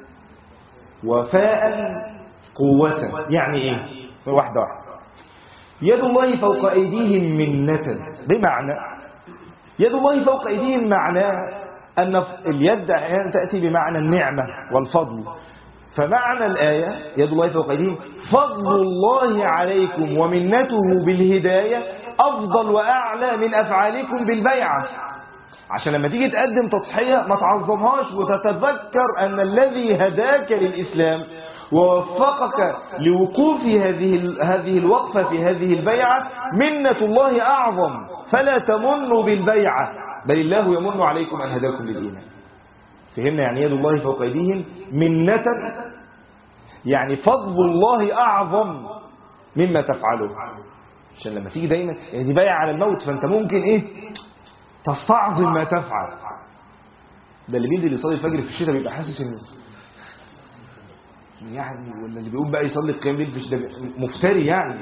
وفاء قوة يعني إيه واحدة واحدة يد الله فوق أيديهم منة بمعنى يد الله فوق أيديهم معناه أن اليد أحيانا تأتي بمعنى النعمة والفضل فمعنى الآية يد الله فوق أيديهم فضل الله عليكم ومنته بالهداية أفضل وأعلى من أفعالكم بالبيعة عشان لما تيجي تقدم تضحية ما تعظمهاش وتتذكر أن الذي هداك للإسلام ووفقك لوقوف هذه هذه الوقفة في هذه البيعة منة الله أعظم فلا تمنوا بالبيعة بل الله يمن عليكم أن هداكم للإيمان فهمنا يعني يد الله فوق أيديهم منة يعني فضل الله أعظم مما تفعله عشان لما تيجي دايما يعني دي بايع على الموت فأنت ممكن إيه تستعظم ما تفعل ده اللي بينزل يصلي الفجر في الشتاء بيبقى حاسس انه يعني ولا اللي بيقوم بقى يصلي القيام ليل في الشتاء مفتري يعني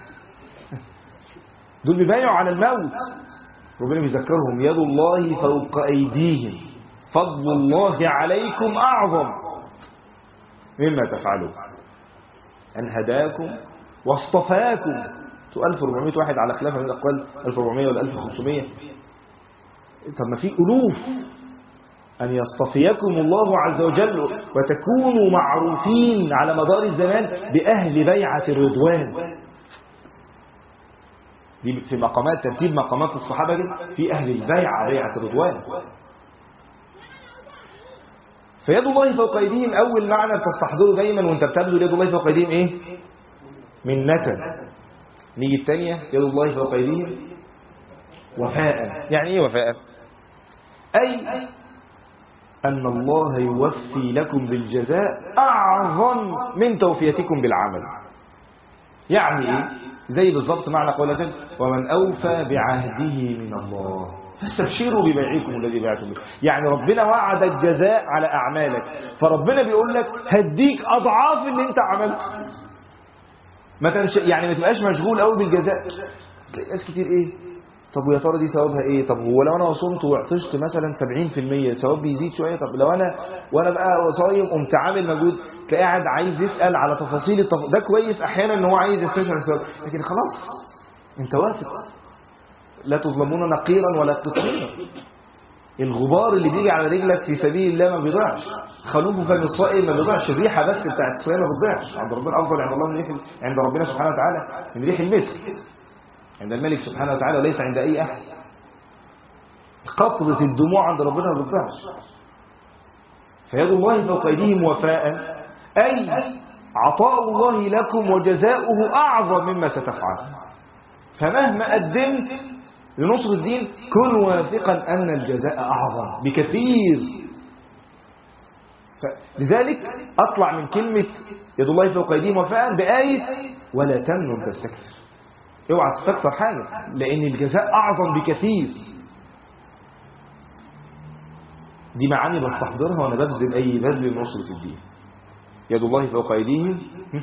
دول بيبايعوا على الموت ربنا بيذكرهم يد الله فوق ايديهم فضل الله عليكم اعظم مما تفعلون ان هداكم واصطفاكم 1400 واحد على خلاف من الاقوال 1400 ولا 1500 طب ما في ألوف أن يصطفيكم الله عز وجل وتكونوا معروفين على مدار الزمان بأهل بيعة الرضوان دي في مقامات ترتيب مقامات الصحابة دي في أهل البيعة بيعة الرضوان فيد الله فوق أيديهم أول معنى بتستحضره دايما وانت بتبذل يد الله فوق أيديهم إيه؟ منة نيجي الثانية يد الله فوق أيديهم وفاء يعني ايه وفاء اي ان الله يوفي لكم بالجزاء اعظم من توفيتكم بالعمل يعني ايه زي بالظبط معنى قول جل ومن اوفى بعهده من الله فاستبشروا ببيعكم الذي بعتم به يعني ربنا وعد الجزاء على اعمالك فربنا بيقول لك هديك اضعاف اللي انت عملته ما تنش... يعني ما تبقاش مشغول قوي بالجزاء ناس كتير ايه طب ويا ترى دي ثوابها ايه طب هو لو انا صمت وعطشت مثلا 70% ثواب بيزيد شويه طب لو انا وانا بقى صايم قمت عامل مجهود تلاقي قاعد عايز يسال على تفاصيل التف... ده كويس احيانا ان هو عايز يستشعر الثواب لكن خلاص انت واثق لا تظلمون نقيرا ولا قطرا الغبار اللي بيجي على رجلك في سبيل الله ما بيضيعش خلوف فم الصائم ما بيضيعش الريحه بس بتاعت الصيام ما بتضيعش عند ربنا افضل عند الله من ريح عند ربنا سبحانه وتعالى من ريح المسك عند الملك سبحانه وتعالى وليس عند أي أحد قطرة الدموع عند ربنا ما بتضيعش فيد الله فوق أيديهم وفاء أي عطاء الله لكم وجزاؤه أعظم مما ستفعل فمهما قدمت لنصر الدين كن واثقا أن الجزاء أعظم بكثير لذلك أطلع من كلمة يد الله فوق أيديهم وفاء بآية ولا تمنن تستكثر اوعى تستكثر حاجة لأن الجزاء أعظم بكثير دي معاني بستحضرها وأنا ببذل أي بذل لنصرة الدين يد الله فوق أيديهم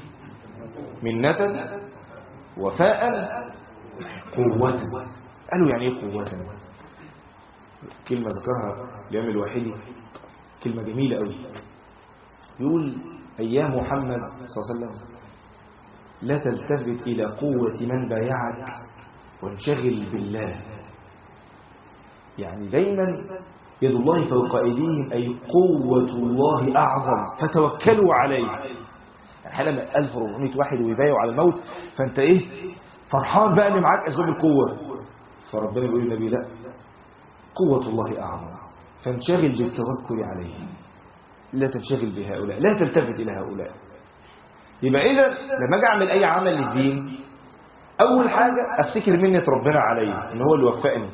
منة وفاء قوة قالوا يعني ايه قوة كلمة ذكرها الإمام الواحدي كلمة جميلة قوي يقول أيام محمد صلى الله عليه وسلم لا تلتفت إلى قوة من بايعك وانشغل بالله يعني دايما يد الله فوق أيديهم أي قوة الله أعظم فتوكلوا عليه يعني حالا من 1400 واحد ويبايعوا على الموت فأنت إيه فرحان بقى اللي معاك أسباب القوة فربنا بيقول للنبي لا قوة الله أعظم فانشغل بالتوكل عليه لا تنشغل بهؤلاء لا تلتفت إلى هؤلاء يبقى إذا لما أجي أعمل أي عمل للدين أول حاجة أفتكر منة ربنا علي إن هو اللي وفقني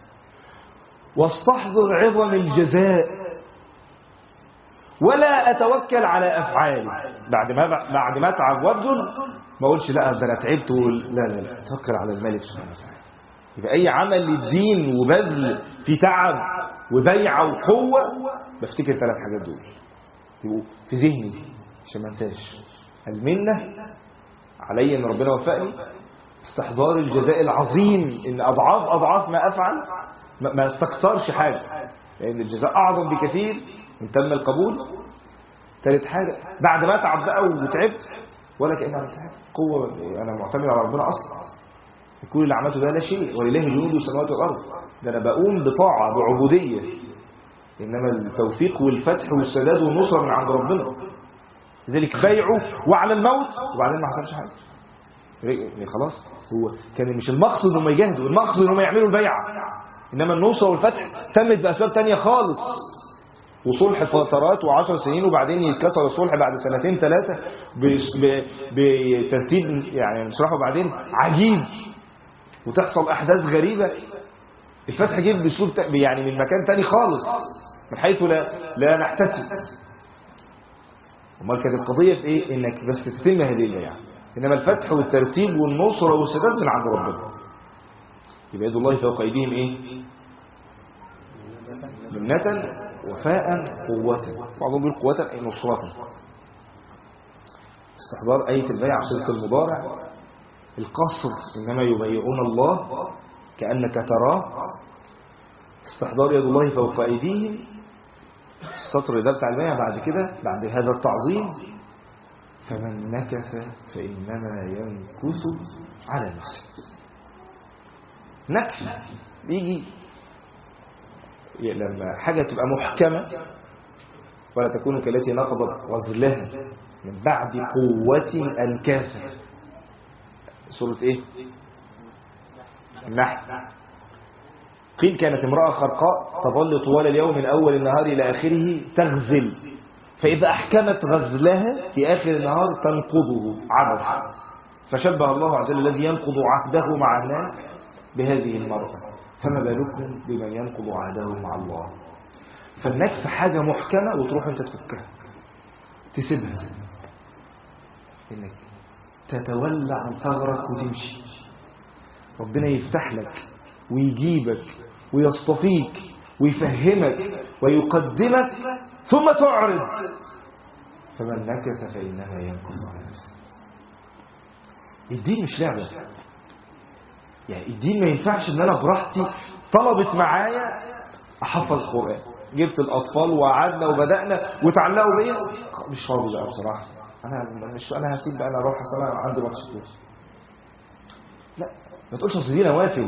واستحضر عظم الجزاء ولا أتوكل على أفعالي بعد ما بعد ما أتعب وأبذل ما أقولش لا ده أنا تعبت لا لا لا أتوكل على الملك سبحانه وتعالى يبقى أي عمل للدين وبذل في تعب وبيعة وقوة بفتكر ثلاث حاجات دول يبقوا في ذهني عشان ما انساش المنة علي ان ربنا وفقني استحضار الجزاء العظيم ان اضعاف اضعاف ما افعل ما استكترش حاجة لان الجزاء اعظم بكثير ان تم القبول ثالث حاجة بعد ما اتعب بقى وتعبت ولا كأني عملت حاجة قوة انا معتمد على ربنا اصلا كل اللي عملته ده لا شيء ولله جنود السماوات والارض ده انا بقوم بطاعة بعبودية إنما التوفيق والفتح والسداد والنصرة من عند ربنا لذلك بايعوا وعلى الموت وبعدين ما حصلش حاجة يعني خلاص هو كان مش المقصد انهم يجاهدوا المقصد انهم يعملوا البيعة انما النصرة والفتح تمت باسباب تانية خالص وصلح فترات وعشر سنين وبعدين يتكسر الصلح بعد سنتين ثلاثة بترتيب يعني نشرحه بعدين عجيب وتحصل احداث غريبة الفتح جه باسلوب يعني من مكان تاني خالص من حيث لا لا نحتسب امال كانت القضيه في ايه انك بس تتم هذه البيعه انما الفتح والترتيب والنصره والسداد من عند ربنا يبقى يد الله فوق ايديهم ايه منة وفاء قوة بعضهم بيقول قوة أي نصرة استحضار آية البيع صيغة المضارع القصر إنما يبيعون الله كأنك تراه استحضار يد الله فوق أيديهم السطر ده بتاع البيع بعد كده بعد هذا التعظيم فمن نكث فإنما ينكث على نفسه نكث بيجي لما حاجة تبقى محكمة ولا تكون كالتي نقضت غزلها من بعد قوة أنكاثا سورة إيه؟ النحل قيل كانت امرأة خرقاء تظل طوال اليوم من أول النهار إلى آخره تغزل فإذا أحكمت غزلها في آخر النهار تنقضه عبث فشبه الله عز وجل الذي ينقض عهده مع الناس بهذه المرأة فما بالكم بمن ينقض عهده مع الله فالنكف حاجة محكمة وتروح انت تفكها تسيبها انك تتولى عن ثغرك وتمشي ربنا يفتح لك ويجيبك ويصطفيك ويفهمك ويقدمك ثم تعرض فمن نكث فإنما ينكث على نفسه الدين مش لعبة يعني الدين ما ينفعش ان انا براحتي طلبت معايا احفظ القرآن جبت الاطفال وقعدنا وبدأنا وتعلقوا بيا مش فاضي بقى بصراحة انا مش انا هسيب بقى انا اروح اصل انا عندي ماتش كويس لا ما تقولش اصل دي نوافل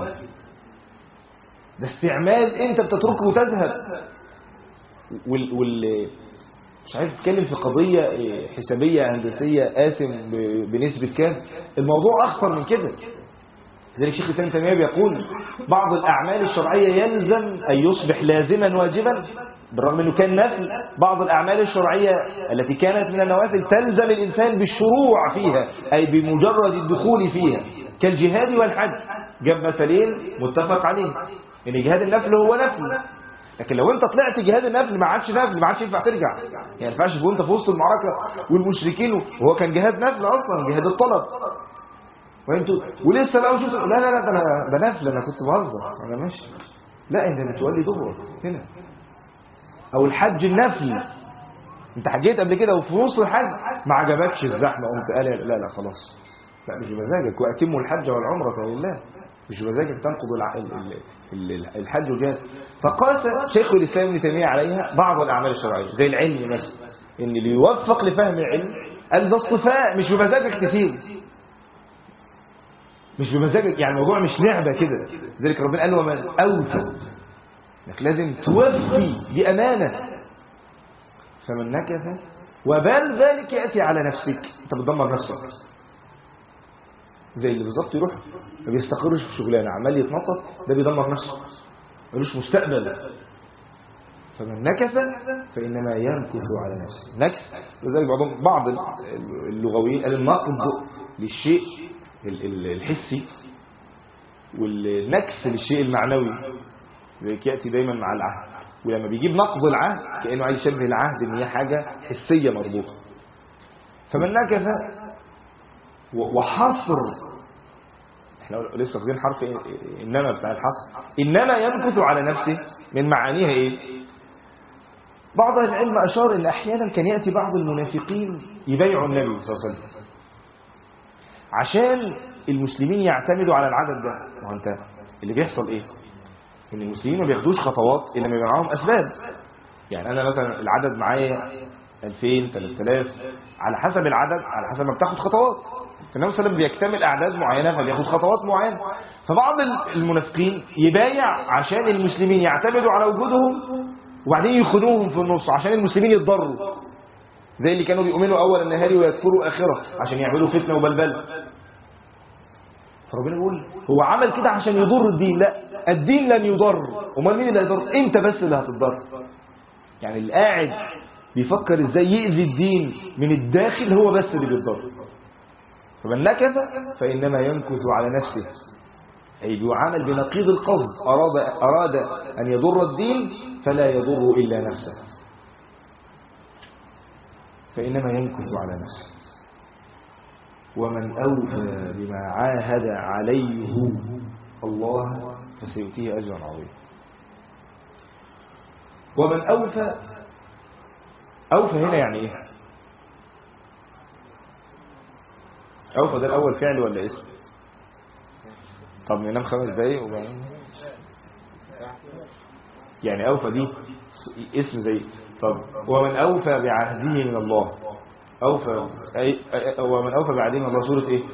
ده استعمال انت بتتركه وتذهب وال, وال مش عايز اتكلم في قضية حسابية هندسية آثم بنسبة كام الموضوع أخطر من كده لذلك شيخ الإسلام تيمية بيقول بعض الأعمال الشرعية يلزم أن يصبح لازما واجبا بالرغم أنه كان نفل بعض الأعمال الشرعية التي كانت من النوافل تلزم الإنسان بالشروع فيها أي بمجرد الدخول فيها كالجهاد والحج جاب مثلين متفق عليه ان جهاد النفل هو نفل لكن لو انت طلعت جهاد النفل ما عادش نفل ما عادش ينفع ترجع يعني ما ينفعش وانت في وسط المعركه والمشركين وهو كان جهاد نفل اصلا جهاد الطلب وانتوا ولسه بقى شفت لا لا لا ده انا ده نفل انا كنت بهزر انا ماشي لا انت بتولي دبرك هنا او الحج النفل انت حجيت قبل كده وفي نص الحج ما عجبكش الزحمه قمت قال لا لا خلاص لا مش بمزاجك واتموا الحج والعمره لله مش بمزاجك تنقض الحج والجهاد فقاس شيخ الاسلام ابن تيميه عليها بعض الاعمال الشرعيه زي العلم مثلا ان اللي يوفق لفهم العلم قال ده اصطفاء مش بمزاجك كتير مش بمزاجك يعني الموضوع مش لعبه كده لذلك ربنا قال ومن اوفى انك لازم توفي بامانه فمن نكث وبال ذلك ياتي على نفسك انت بتدمر نفسك زي اللي بالظبط يروح ما بيستقرش في شغلانه عمال يتنطط ده بيدمر نفسه ملوش مستقبل فمن نكث فإنما ينكث على نفسه نكث لذلك بعضهم بعض اللغويين قال النقد للشيء الحسي والنكث للشيء المعنوي زي يأتي دايما مع العهد ولما بيجيب نقض العهد كأنه عايز يشبه العهد ان هي حاجة حسية مربوطة فمن نكث وحصر احنا لسه واخدين حرف انما بتاع الحصر انما يمكث على نفسه من معانيها ايه بعض العلم اشار ان احيانا كان ياتي بعض المنافقين يبايعوا النبي صلى الله عليه وسلم عشان المسلمين يعتمدوا على العدد ده ما انت اللي بيحصل ايه ان المسلمين ما بياخدوش خطوات الا ما يبقى معاهم اسباب يعني انا مثلا العدد معايا 2000 3000 على حسب العدد على حسب ما بتاخد خطوات فالنبي صلى الله عليه وسلم بيكتمل اعداد معينه فبياخد خطوات معينه فبعض المنافقين يبايع عشان المسلمين يعتمدوا على وجودهم وبعدين يخنوهم في النص عشان المسلمين يتضروا زي اللي كانوا بيؤمنوا اول النهار ويكفروا اخره عشان يعملوا فتنه وبلبل فربنا بيقول هو عمل كده عشان يضر الدين لا الدين لن يضر امال مين اللي هيضر انت بس اللي هتضر يعني اللي قاعد بيفكر ازاي يأذي الدين من الداخل هو بس اللي بيتضر فمن نكث فإنما ينكث على نفسه أي بيعامل بنقيض القصد أراد, أراد أن يضر الدين فلا يضر إلا نفسه فإنما ينكث على نفسه ومن أوفى بما عاهد عليه الله فسيؤتيه أجرا عظيما ومن أوفى أوفى هنا يعني إيه أوفى ده الأول فعل ولا اسم طب ننام خمس دقايق وبعدين يعني أوفى دي اسم زي طب ومن أوفى بعهده من الله أوفى أي ومن أوفى بعهده من الله سورة إيه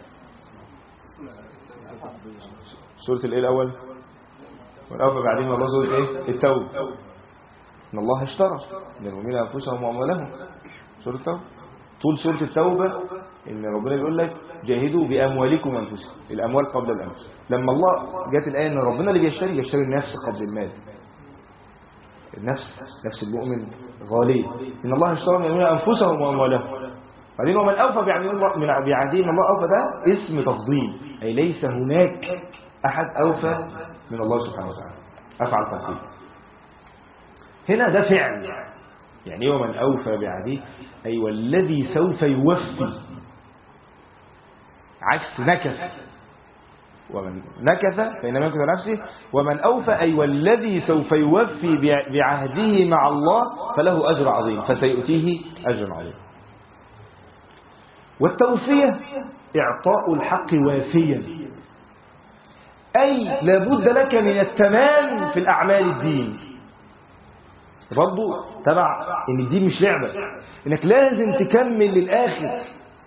سورة الإيه الأول ومن أوفى بعهده من الله سورة إيه التوبة إن الله اشترى من المؤمنين أنفسهم وأموالهم سورة التوبة طول سورة التوبة إن ربنا بيقول لك جاهدوا بأموالكم وأنفسكم الأموال قبل الأنفس لما الله جات الآية إن ربنا اللي بيشتري يشتري النفس قبل المال النفس نفس المؤمن غالية إن الله اشترى من المؤمنين أنفسهم وأموالهم بعدين ومن أوفى بعهده من بعهده من الله أوفى ده اسم تفضيل أي ليس هناك أحد أوفى من الله سبحانه وتعالى أفعل تفضيل هنا ده فعل يعني ايه ومن أوفى بعهده أي والذي سوف يوفي عكس نكث ومن نكث فإنما ينكث نفسه ومن أوفى أي والذي سوف يوفي بعهده مع الله فله أجر عظيم فسيؤتيه أجر عظيم والتوفية إعطاء الحق وافيا أي لابد لك من التمام في الأعمال الدين برضو تبع ان الدين مش لعبة انك لازم تكمل للآخر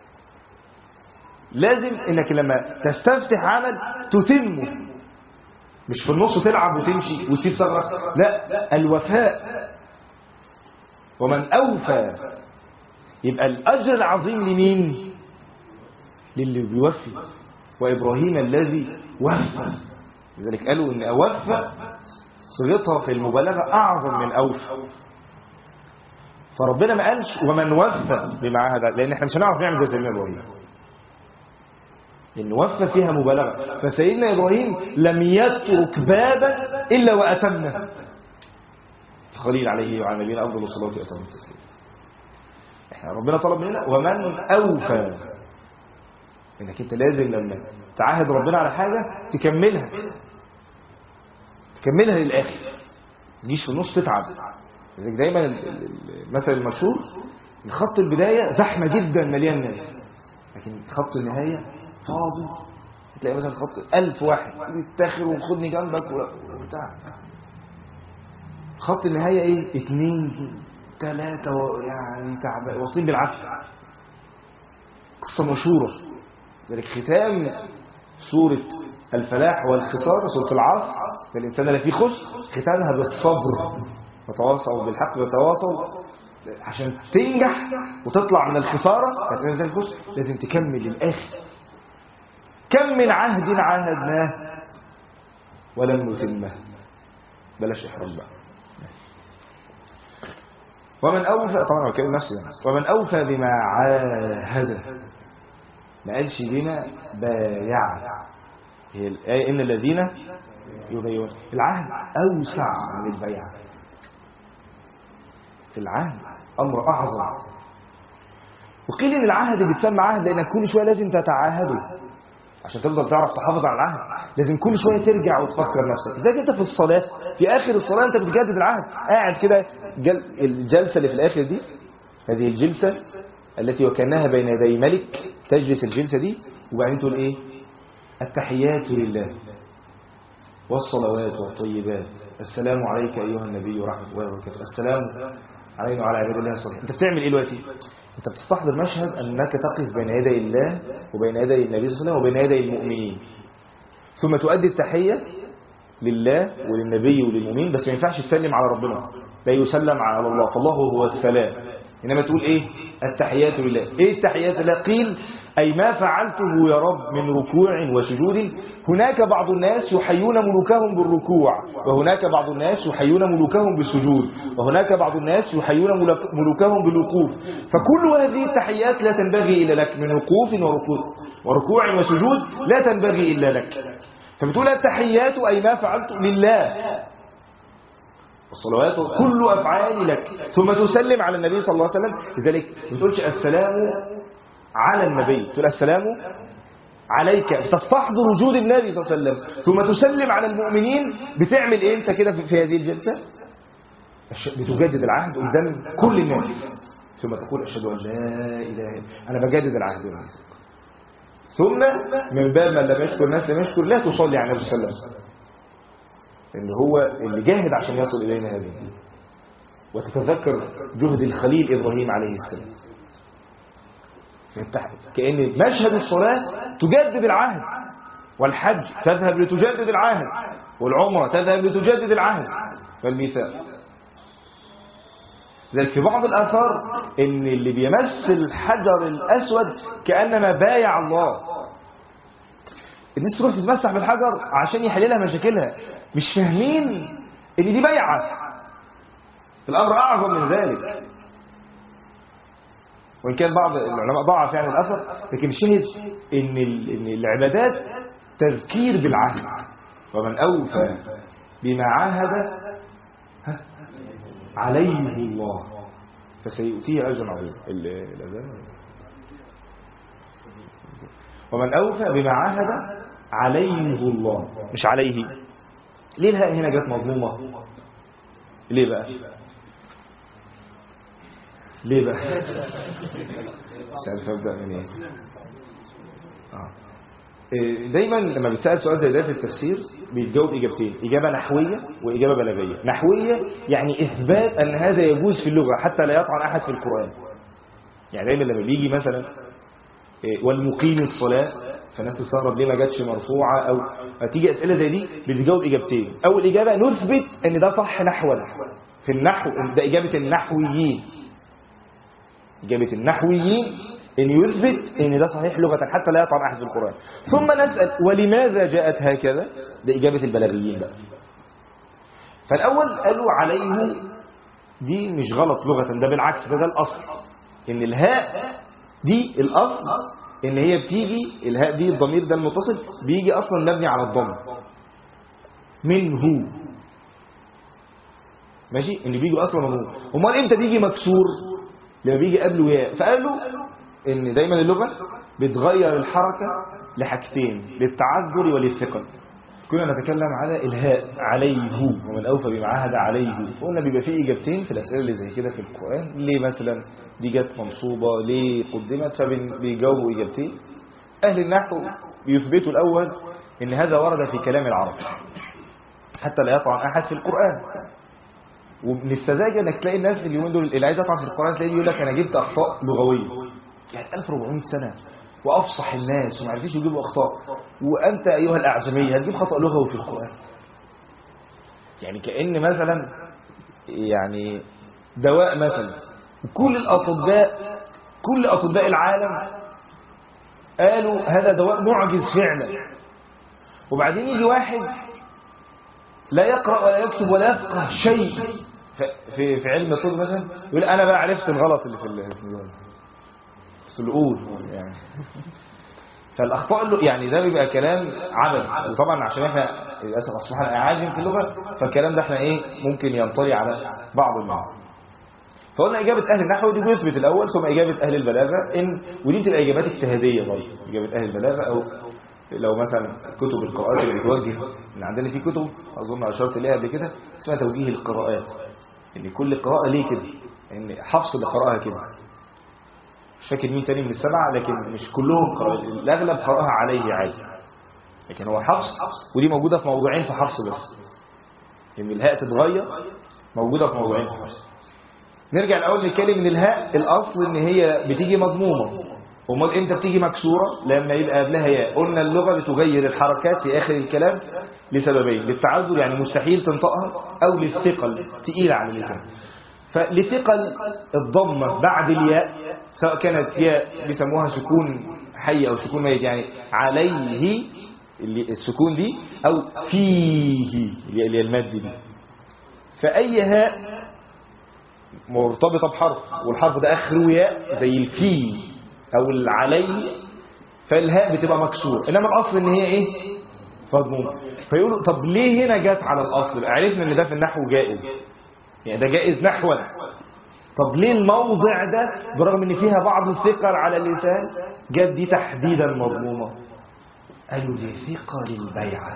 لازم انك لما تستفتح عمل تتمه مش في النص تلعب وتمشي وتسيب ثغرة لا الوفاء ومن أوفى يبقى الأجر العظيم لمين للي بيوفي وإبراهيم الذي وفى لذلك قالوا إن أوفى صيغتها في المبالغة أعظم من أوفى فربنا ما قالش ومن وفى بما عهد لأن احنا مش هنعرف نعمل زي سيدنا إبراهيم إن وفى فيها مبالغة فسيدنا إبراهيم لم يترك بابا إلا وأتمه الخليل عليه وعلى نبينا أفضل الصلاة وأتم التسليم احنا ربنا طلب مننا ومن أوفى إنك أنت لازم لما تعاهد ربنا على حاجة تكملها تكملها للآخر تجيش في النص تتعب لذلك دايما المثل المشهور خط البداية زحمة جدا مليان ناس لكن خط النهاية فاضي تلاقي مثلا خط ألف واحد يتاخر وخدني جنبك وبتاع خط النهاية ايه اتنين تلاتة يعني تعب واصلين بالعافية قصة مشهورة ذلك ختام سورة الفلاح والخسار سورة العصر الإنسان اللي فيه خسر ختامها بالصبر وتواصوا بالحق وتواصوا عشان تنجح وتطلع من الخسارة كانت إنسان الخسر لازم تكمل للآخر كم من عهد عاهدناه ولم نتمه بلاش إحراج بقى ومن أوفى طبعا هو كلام نفسي يعني. ومن أوفى بما عاهد ما قالش بما بايع هي الآية إن الذين يبايعون العهد أوسع من البيع العهد أمر أعظم وقيل إن العهد بيتسمى عهد لأنك كل شوية لازم تتعاهده عشان تفضل تعرف تحافظ على العهد لازم كل شويه ترجع وتفكر نفسك زي انت في الصلاه في اخر الصلاه انت بتجدد العهد قاعد كده جل... الجلسه اللي في الاخر دي هذه الجلسه التي وكانها بين يدي ملك تجلس الجلسه دي وبعدين تقول ايه التحيات لله والصلوات والطيبات السلام عليك ايها النبي ورحمه الله وبركاته السلام علينا وعلى عباد الله الصالحين انت بتعمل ايه دلوقتي انت بتستحضر مشهد انك تقف بين يدي الله وبين يدي النبي صلى الله عليه وسلم وبين يدي المؤمنين ثم تؤدي التحية لله وللنبي وللمؤمنين بس ما ينفعش تسلم على ربنا لا يسلم على الله فالله هو السلام إنما تقول إيه التحيات لله إيه التحيات لله قيل أي ما فعلته يا رب من ركوع وسجود هناك بعض الناس يحيون ملوكهم بالركوع وهناك بعض الناس يحيون ملوكهم بالسجود وهناك بعض الناس يحيون ملوكهم بالوقوف فكل هذه التحيات لا تنبغي إلا لك من وقوف وركوع وركوع وسجود لا تنبغي إلا لك فبتقول التحيات أي ما فعلت لله الصلوات كل أفعالي لك ثم تسلم على النبي صلى الله عليه وسلم لذلك ما تقولش السلام على النبي تقول السلام عليك تستحضر وجود النبي صلى الله عليه وسلم ثم تسلم على المؤمنين بتعمل ايه انت كده في هذه الجلسة بتجدد العهد قدام كل الناس ثم تقول اشهد ان لا اله الا انا بجدد العهد والناس ثم من باب من لم يشكر الناس لم يشكر لا تصلي على النبي صلى الله عليه وسلم اللي هو اللي جاهد عشان يصل الينا هذه الدين وتتذكر جهد الخليل ابراهيم عليه السلام كأن مشهد الصلاة تجدد العهد والحج تذهب لتجدد العهد والعمرة تذهب لتجدد العهد والميثاق ذلك في بعض الآثار إن اللي بيمس الحجر الأسود كأنما بايع الله الناس تروح تتمسح بالحجر عشان يحل لها مشاكلها مش فاهمين إن دي بيعة الأمر أعظم من ذلك وإن كان بعض العلماء ضعف يعني الأثر لكن الشاهد إن إن العبادات تذكير بالعهد ومن أوفى بما عاهد عليه الله فسيؤتيه أجر عظيم الأذان ومن أوفى بما عاهد عليه الله مش عليه ليه الهاء هنا جت مضمومة ليه بقى ليه بقى مش عارف ابدا من ايه آه. دايما لما بتسال سؤال زي ده في التفسير بيتجاوب اجابتين اجابه نحويه واجابه بلاغيه نحويه يعني اثبات ان هذا يجوز في اللغه حتى لا يطعن احد في القران يعني دايما لما بيجي مثلا والمقيم الصلاه فالناس تستغرب ليه ما جاتش مرفوعه او تيجي اسئله زي دي بتجاوب اجابتين اول اجابه نثبت ان ده صح نحوا في النحو ده اجابه النحويين إجابة النحويين إن يثبت إن ده صحيح لغة حتى لا يطعن أحد في القرآن ثم نسأل ولماذا جاءت هكذا ده إجابة البلاغيين بقى فالأول قالوا عليه دي مش غلط لغة ده بالعكس ده ده الأصل إن الهاء دي الأصل إن هي بتيجي الهاء دي الضمير ده المتصل بيجي أصلا مبني على الضم منه ماشي إن بيجي أصلا مضمون أمال إمتى بيجي مكسور لما بيجي قبله ياء فقالوا ان دايما اللغة بتغير الحركة لحاجتين للتعذر وللثقل كنا نتكلم على الهاء عليه ومن أوفى بما عهد عليه قلنا بيبقى فيه إجابتين في الأسئلة اللي زي كده في القرآن ليه مثلا دي جت منصوبة ليه قدمت فبيجاوبوا إجابتين أهل النحو بيثبتوا الأول إن هذا ورد في كلام العرب حتى لا يطعن أحد في القرآن ومن السذاجه انك تلاقي الناس اليومين دول اللي عايز يطعن في القران تلاقيه يقول لك انا جبت اخطاء لغويه يعني 1400 سنه وافصح الناس وما عرفوش يجيبوا اخطاء وانت ايها الاعجمي هتجيب خطا لغوي في القران يعني كان مثلا يعني دواء مثلا وكل الاطباء كل اطباء العالم قالوا هذا دواء معجز فعلا وبعدين يجي واحد لا يقرأ ولا يكتب ولا يفقه شيء في في علم الطب مثلا يقول انا بقى عرفت الغلط اللي في في الأول يعني فالاخطاء اللي يعني ده بيبقى كلام عبث وطبعا عشان احنا للاسف اصبحنا اعاجم في اللغه فالكلام ده احنا ايه ممكن ينطلي على بعض المعاني فقلنا إجابة أهل النحو دي بيثبت الأول ثم إجابة أهل البلاغة إن ودي بتبقى إجابات اجتهادية برضه إجابة أهل البلاغة أو لو مثلا كتب القراءات اللي بتوجه إن عندنا في كتب أظن أشرت إليها قبل كده اسمها توجيه القراءات إن كل قراءة ليه كده إن حفص اللي قرأها كده مش فاكر مين تاني من السبعة لكن مش كلهم قراءة الأغلب قرأها عليه عادي لكن هو حفص ودي موجودة في موضوعين في حفص بس إن الهاء تتغير موجودة في موضوعين في حفص نرجع الأول نتكلم ان الهاء الأصل ان هي بتيجي مضمومة امال امتى بتيجي مكسورة لما يبقى قبلها ياء قلنا اللغة بتغير الحركات في آخر الكلام لسببين للتعذر يعني مستحيل تنطقها أو للثقل تقيلة على اللسان فلثقل الضمة بعد الياء سواء كانت ياء بيسموها سكون حي أو سكون ميت يعني عليه السكون دي أو فيه اللي هي المد دي فأي هاء مرتبطة بحرف والحرف ده آخره ياء زي الفي أو العلي فالهاء بتبقى مكسور إنما الأصل إن هي إيه مضمومة فيقولوا طب ليه هنا جت على الأصل عرفنا إن ده في النحو جائز يعني ده جائز نحوا طب ليه الموضع ده برغم إن فيها بعض الثقل على اللسان جت دي تحديدا مضمومة قالوا لثقل البيعة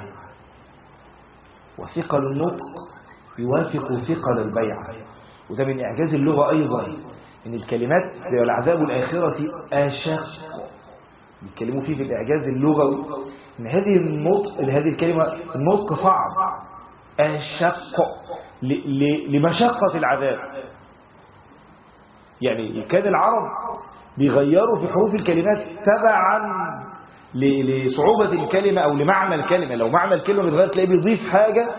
وثقل النطق يوافق ثقل البيعة وده من إعجاز اللغة أيضا إن الكلمات والعذاب الآخرة أشق بيتكلموا فيه في الإعجاز اللغوي إن هذه النطق هذه الكلمة النطق صعب أشق لمشقة العذاب يعني كان العرب بيغيروا في حروف الكلمات تبعا لصعوبة الكلمة أو لمعنى الكلمة لو معنى الكلمة بيتغير تلاقيه بيضيف حاجة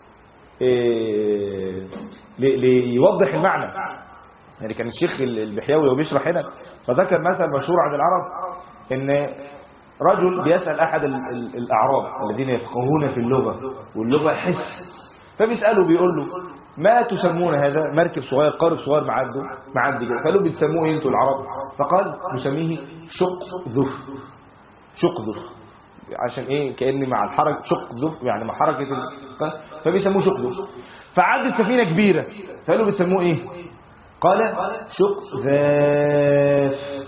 إيه ليوضح المعنى يعني كان الشيخ البحيوي وهو بيشرح هنا فذكر مثل مشهور عن العرب ان رجل بيسأل أحد الأعراب الذين يفقهون في اللغة واللغة حس فبيسأله بيقول له ما تسمون هذا مركب صغير قارب صغير معده معدي كده فقالوا بتسموه ايه انتوا العرب فقال نسميه شق ذف شق ذف عشان ايه كأن مع الحركة شق ذف يعني مع حركة فبيسموه شق ذف فعدت سفينة كبيرة فقالوا بتسموه ايه قال شق ذاف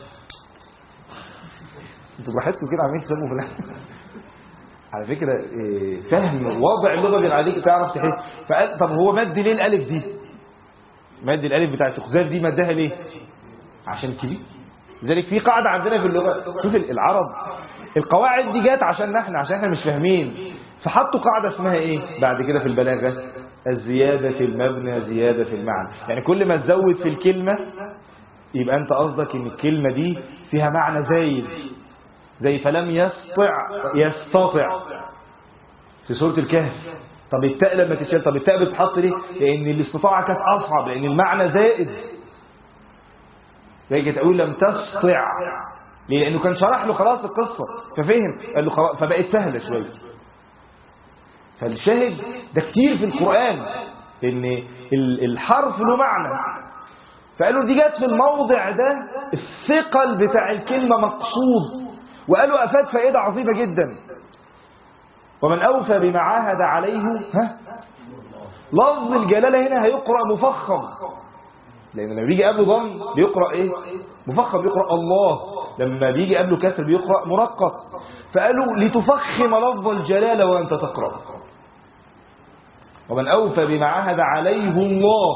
انتوا براحتكم كده عمالين تسموا في الأحد. على فكرة إيه فهم واضع اللغة بالعاديك تعرف تحس فقال طب هو مد ليه الألف دي مد الألف بتاع شقذاف دي مدها ليه عشان كبير لذلك في قاعدة عندنا في اللغة شوف العرب القواعد دي جات عشان احنا عشان احنا مش فاهمين فحطوا قاعدة اسمها ايه بعد كده في البلاغة الزيادة في المبنى زيادة في المعنى يعني كل ما تزود في الكلمة يبقى انت قصدك ان الكلمة دي فيها معنى زايد زي فلم يستطع يستطع في سورة الكهف طب التاء لما تتشال طب التاء بتتحط ليه لان الاستطاعة كانت اصعب لان المعنى زائد يجي تقول لم تستطع ليه لانه كان شرح له خلاص القصة ففهم قال له خلاص فبقت سهلة شوية فالشاهد ده كتير في القرآن ان الحرف له معنى فقالوا دي جت في الموضع ده الثقل بتاع الكلمة مقصود وقالوا أفاد فائدة عظيمة جدا ومن أوفى بما عاهد عليه ها لفظ الجلالة هنا هيقرأ مفخم لأن لما بيجي قبله ضم بيقرأ إيه مفخم بيقرأ الله لما بيجي قبله كسر بيقرأ مرقق فقالوا لتفخم لفظ الجلالة وأنت تقرأ ومن أوفى بما عاهد عليه الله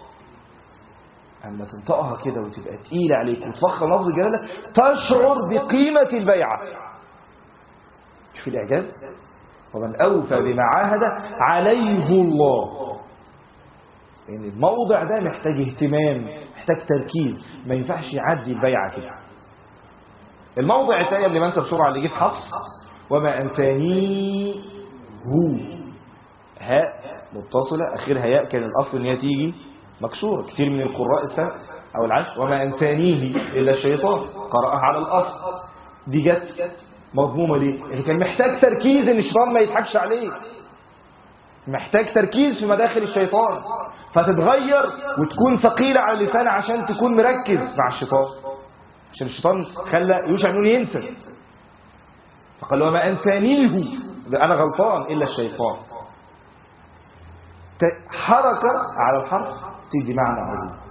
أما تنطقها كده وتبقى تقيلة عليك وتفخم لفظ الجلالة تشعر بقيمة البيعة شوف الإعجاز ومن أوفى بما عاهد عليه الله لأن يعني الموضع ده محتاج اهتمام محتاج تركيز ما ينفعش يعدي البيعة كده الموضع الثاني قبل ما انت بسرعة اللي جه في حفص وما أنسانيه هاء متصلة آخرها ياء كان الأصل إن هي تيجي مكسورة كثير من القراء السبع أو العشر وما أنسانيه إلا الشيطان قرأها على الأصل دي جت مضمومة ليه؟ اللي كان محتاج تركيز إن الشيطان ما يضحكش عليه محتاج تركيز في مداخل الشيطان فتتغير وتكون ثقيلة على اللسان عشان تكون مركز مع الشيطان عشان الشيطان خلى يوشع نون ينسى فقال وما أنسانيه ده أنا غلطان إلا الشيطان حركة على الحرف تدي معنى عظيم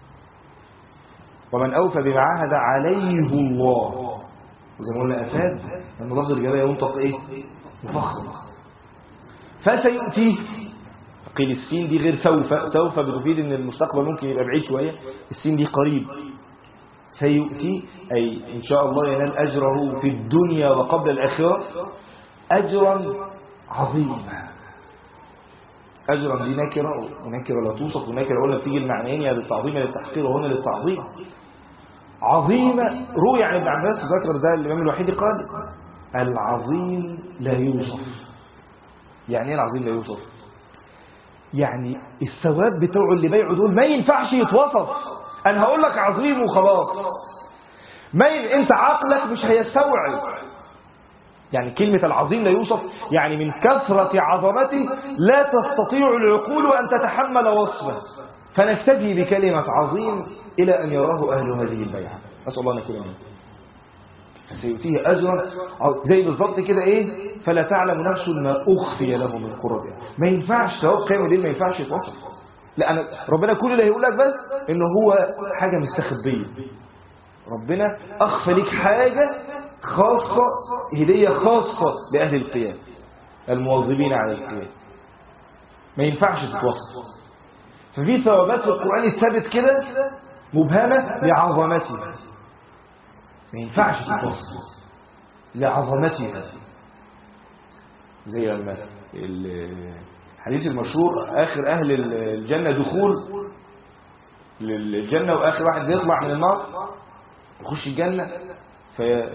ومن أوفى بما عاهد عليه الله وزي ما قلنا أفاد أن لفظ الجلالة ينطق إيه؟ مفخم فسيؤتيه قيل السين دي غير سوف سوف بتفيد ان المستقبل ممكن يبقى بعيد شوية السين دي قريب سيؤتي أي إن شاء الله ينال أجره في الدنيا وقبل الآخرة أجرا عظيما أجرا دي نكرة ونكرة لا توصف ونكرة قلنا بتيجي المعنيين يا للتعظيم يا للتحقير وهنا للتعظيم عظيمة روي عن ابن عباس ذكر ده الإمام الوحيد قال العظيم لا يوصف يعني ايه العظيم لا يوصف يعني الثواب بتوعه اللي بيعه دول ما ينفعش يتوصف انا هقول لك عظيم وخلاص ما ي... انت عقلك مش هيستوعب يعني كلمة العظيم لا يوصف يعني من كثرة عظمته لا تستطيع العقول أن تتحمل وصفه فنكتفي بكلمة عظيم إلى أن يراه أهل هذه البيعة أسأل الله أن يكون منه فسيؤتيه أجرا زي بالظبط كده إيه فلا تعلم نفس ما أخفي له من قرة ما ينفعش ثواب قيام الليل ما ينفعش يتوصف لا أنا ربنا كل اللي هيقول لك بس إنه هو حاجة مستخبية ربنا أخفى لك حاجة خاصة هدية خاصة لأهل القيام المواظبين على القيام ما ينفعش تتوصف ففي ثوابات في القرآن اتثبت كده مبهمة لعظمتها ما ينفعش تتوصف لعظمتها زي لما الحديث المشهور آخر أهل الجنة دخول للجنة وآخر واحد يطلع من النار يخش الجنة في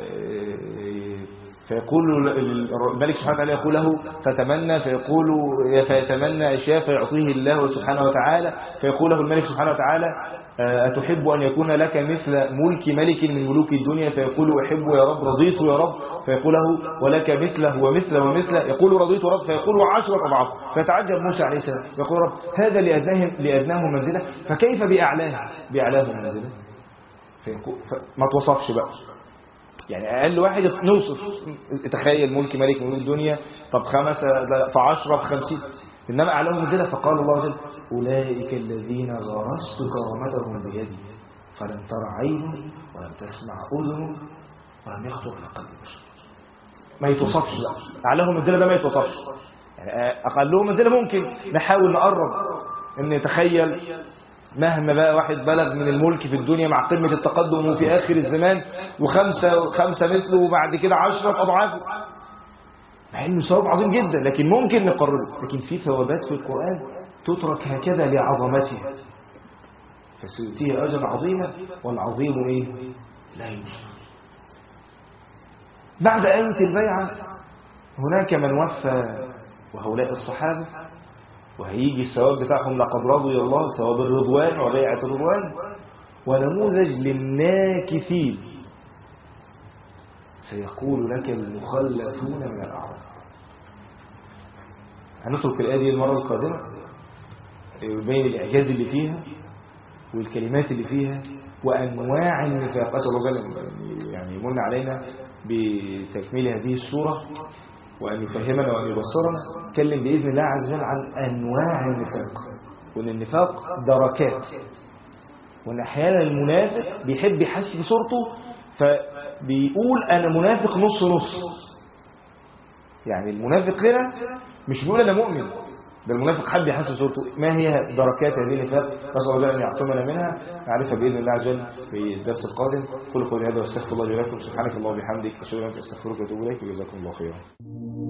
فيقول الملك سبحانه وتعالى يقول له فتمنى فيقول فيتمنى اشياء فيعطيه الله سبحانه وتعالى فيقول له الملك سبحانه وتعالى أتحب أن يكون لك مثل ملك ملك من ملوك الدنيا فيقول أحب يا رب رضيت يا رب فيقول له ولك مثله ومثله ومثله يقول رضيت رب فيقول عشرة أضعاف فيتعجب موسى عليه السلام يقول رب هذا لأدناه, لأدناه منزلة فكيف بأعلاه بأعلاه منزلة ما توصفش بقى يعني أقل واحد نوصف تخيل ملك ملك ملوك الدنيا طب خمسة فعشرة بخمسين إنما أعلم منزلة فقال الله عز وجل أولئك الذين غرست كرامتهم بيدي فلم تر عين ولم تسمع أذن ولم يخطر على قلب بشر ما يتوصفش بقى أعلهم منزلة ده ما يتوصفش يعني أقلهم منزلة ممكن نحاول نقرب إن نتخيل مهما بقى واحد بلغ من الملك في الدنيا مع قمة التقدم وفي آخر الزمان وخمسة خمسة مثله وبعد كده عشرة أضعافه مع إنه ثواب عظيم جدا لكن ممكن نقرره لكن في ثوابات في القرآن تترك هكذا لعظمتها فسيؤتيه أجر عظيمة والعظيم إيه؟ لا يوصف بعد آية البيعة هناك من وفى وهؤلاء الصحابة وهيجي الثواب بتاعهم لقد رضي الله ثواب الرضوان وبيعة الرضوان ونموذج للناكثين سيقول لك المخلفون من الأعراب هنترك الآية دي المرة القادمة يبين الإعجاز اللي فيها والكلمات اللي فيها وأنواع النفاق أسأل الله يعني يمن علينا بتكميل هذه السورة وأن يفهمنا وأن يبصرنا نتكلم بإذن الله عز وجل عن أنواع النفاق وأن النفاق دركات وأن أحيانا المنافق بيحب يحسن صورته فبيقول أنا منافق نص نص يعني المنافق هنا مش بيقول أنا مؤمن ده المنافق حب يحسن صورته ما هي دركات هذه النفاق نسأل الله أن يعصمنا منها نعرفها بإذن الله عز وجل في الدرس القادم كل قول هذا واستغفر الله لي ولكم سبحانك اللهم وبحمدك أشهد أن لا إله إلا أنت أستغفرك وأتوب إليك وجزاكم الله خيرا